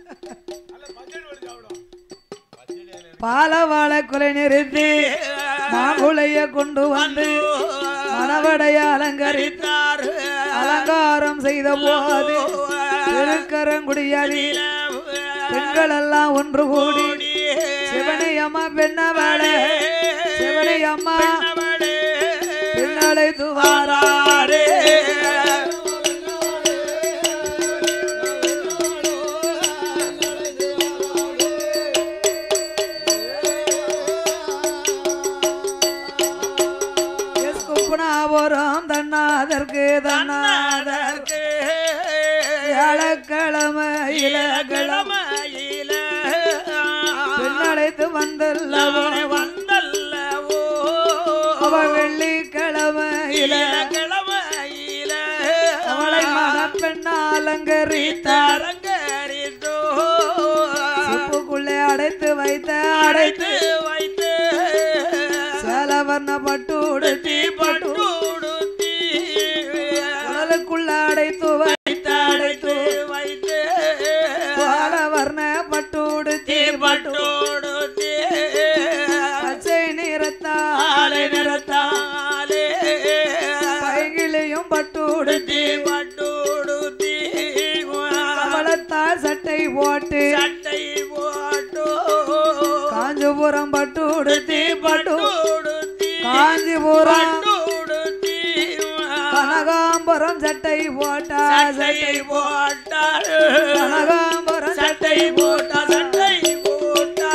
பால வாழை குலை நிறுத்தி மாங்குளைய கொண்டு வந்து மணவடைய அலங்கரித்து அலங்காரம் செய்த போது திருக்கரங்குடியதி பெண்கள் எல்லாம் ஒன்று கூடி சிவனை அம்மா பெண்ணவளே சிவனை அம்மா பெண்ணலை துவாராரே எஸ் குப்பனாபுரம் தன்னாதற்கு தன்னாதர் வியாழக்கிழமையில கிழமை பெண்ணழைத்து வந்தல்லவோ அவ வெள்ளிக்கிழமையில அவளை மணப்பெண்ணா அலங்கரித்தார் சிப்புக்குள்ளே அடைத்து வைத்த அடைத்து சேலவர்ண பட்டு உடுத்தி பட்டு உடலுக்குள்ள அடைத்து வைத்த அடைத்து பாலவர்ண பட்டு உடுத்தி பட்டு பச்சை நிறத்தாலை நிறத்தாலே பைகிளையும் பட்டு உடுத்தி அவளத்தால் சட்டை போட்டு சட்டை போட்டோ காஞ்சிபுரம் பட்டு உடுத்தி பட்டு உடுத்தி காஞ்சிபுரம் உடுத்தி கனகாம்பரம் சட்டை போட்டா சட்டை சட்டை போட்டாள் கனகாம்பரம் சட்டை போட்டா சட்டை போட்டா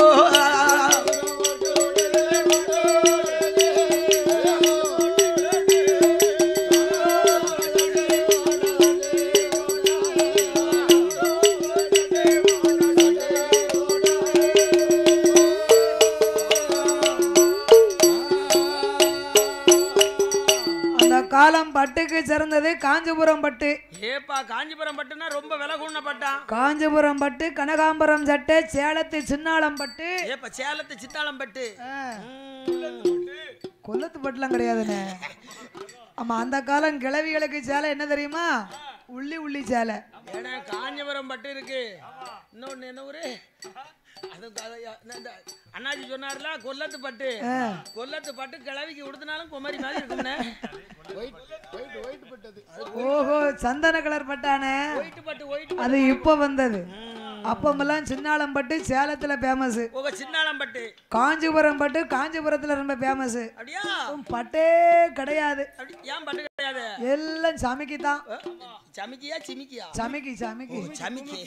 அந்த காலம் பட்டுக்கு சிறந்தது காஞ்சிபுரம் பட்டு ஏப்பா காஞ்சிபுரம் பட்டுனா ரொம்ப விலை கூண்ண பட்டான் காஞ்சிபுரம் பட்டு கனகாம்பரம் சட்டை சேலத்து சின்னாளம் பட்டு ஏப்பா சேலத்து சித்தாளம் பட்டு ஆ, ம். கொல்லத்து பட்டுலாம் கிடையாதுண்ணே ஆமா அந்த காலம் கிழவிகளுக்கு சேலை என்ன தெரியுமா உள்ளி உள்ளி சேலை ஏன்னா காஞ்சிபுரம் பட்டு இருக்கு இன்னொன்னு என்ன ஊரு அது அது- இந்த- இந்த அண்ணாச்சி சொன்னார்ல கொல்லத்து பட்டு கொல்லத்து பட்டு கிழவிக்கு உடுத்தினாலும் குமரி மாதிரி இருக்கும்னே ஓஹோ சந்தன கலர் பட்டானே ஒயிட்டு பட்டு ஒயிட்டு அது இப்போ வந்தது அப்பமெல்லாம் சின்னாளம் பட்டு சேலத்துல ஃபேமஸ் உங்க சின்னாளம் பட்டு காஞ்சிபுரம் பட்டு காஞ்சிபுரத்துல ரொம்ப ஃபேமஸ் அப்படியா பட்டே கிடையாது அப்படி ஏன் பட்டு கிடையாது எல்லாம் சமைக்கு தான் அஹ், சமிக்கியா சிமிக்கியா சமைக்கு சமைக்கு சமிக்கி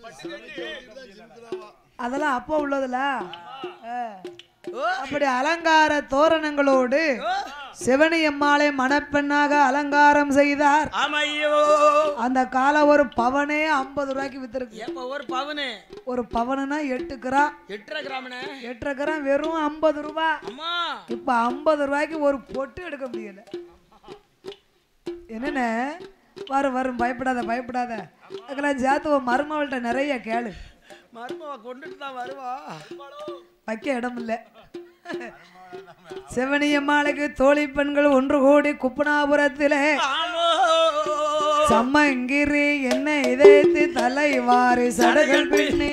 அதெல்லாம் அப்போ உள்ளதுல ஆ. ஓ அப்படி அலங்கார தோரணங்களோடு சிவனி அம்மாளை மணப்பெண்ணாக அலங்காரம் செய்தார் ஆமையோ அந்த காலம் ஒரு பவனே ஐம்பது ரூபாய்க்கு வித்திருக்கு ஏப்பா ஒரு பவுனு ஒரு பவனுனா எட்டு கிராம் எட்டரை கிராமனே எட்டரை கிராம் வெறும் ஐம்பது ரூபாய் அம்மா இப்ப ஐம்பது ரூபாய்க்கு ஒரு பொட்டு எடுக்க முடியல என்னண்ணே வரும் வரும் பயப்படாத பயப்படாத அதுக்கெல்லாம் சேர்த்து உன் மருமகள்கிட்ட நிறைய கேளு மருமவ கொண்டுட்டு தான் வருவா வைக்க இடம் இல்லை சிவனியம்மாளுக்கு தோழி பெண்கள் ஒன்று கூடி குப்பனாபுரத்திலே ஆமோ சம்மங்கிரி என்ன இதயத்து தலைவாரி சடகள் பின்னி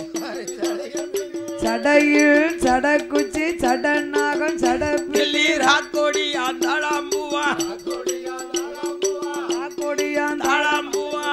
சடையில் சடக்குச்சி சடநாகம் சடப்பில் பில்லி ராக்கோடி அந்தாளாம்புவா கொடியான் தாளாம்புவா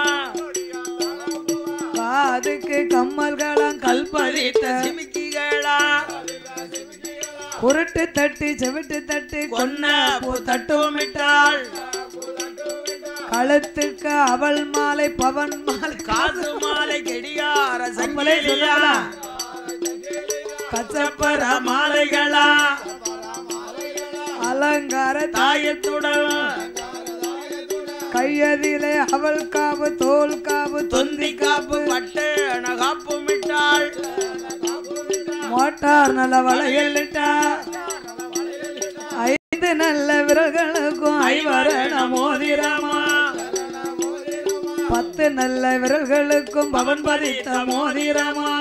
காதுக்கு கம்மல்களாம் கல்பதித்த சிமிக்கிகளா குருட்டு தட்டு செவிட்டு தட்டு கொன்ன பூ தட்டுமிட்டாள் கழுத்துக்கு அவள் மாலை பவன் மாலை காசு மாலை கெடியார நம்மளே சங்கிலியா சொல்லலாம். கச்சப்பர மாலைகளா அலங்கார தாயத்துடன் கையதிலே அவள் காப்பு தோல் காப்பு தொந்தி காப்பு பட்டு அணகாப்பு மிட்டாள் மோட்டார் நல்ல வளையல் ஐந்து நல்ல விரல்களுக்கும் ஐவரண மோதிரமா பத்து நல்ல விரல்களுக்கும் பவன் பதித்த மோதிரமா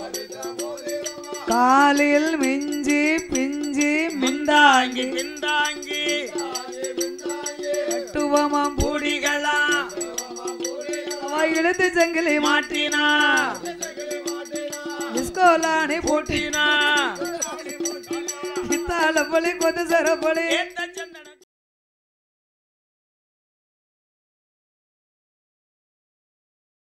காலில் மிஞ்சி பிஞ்சி மிந்தாங்கி பிந்தாங்கி கட்டுவமாம் பூடிகளா அவ இழுத்து சங்கிலி மாட்டினா டிஸ்கோலானி போட்டி பூட்டினா இத்தால பலி கொத்து சரப்பலி ஏத்த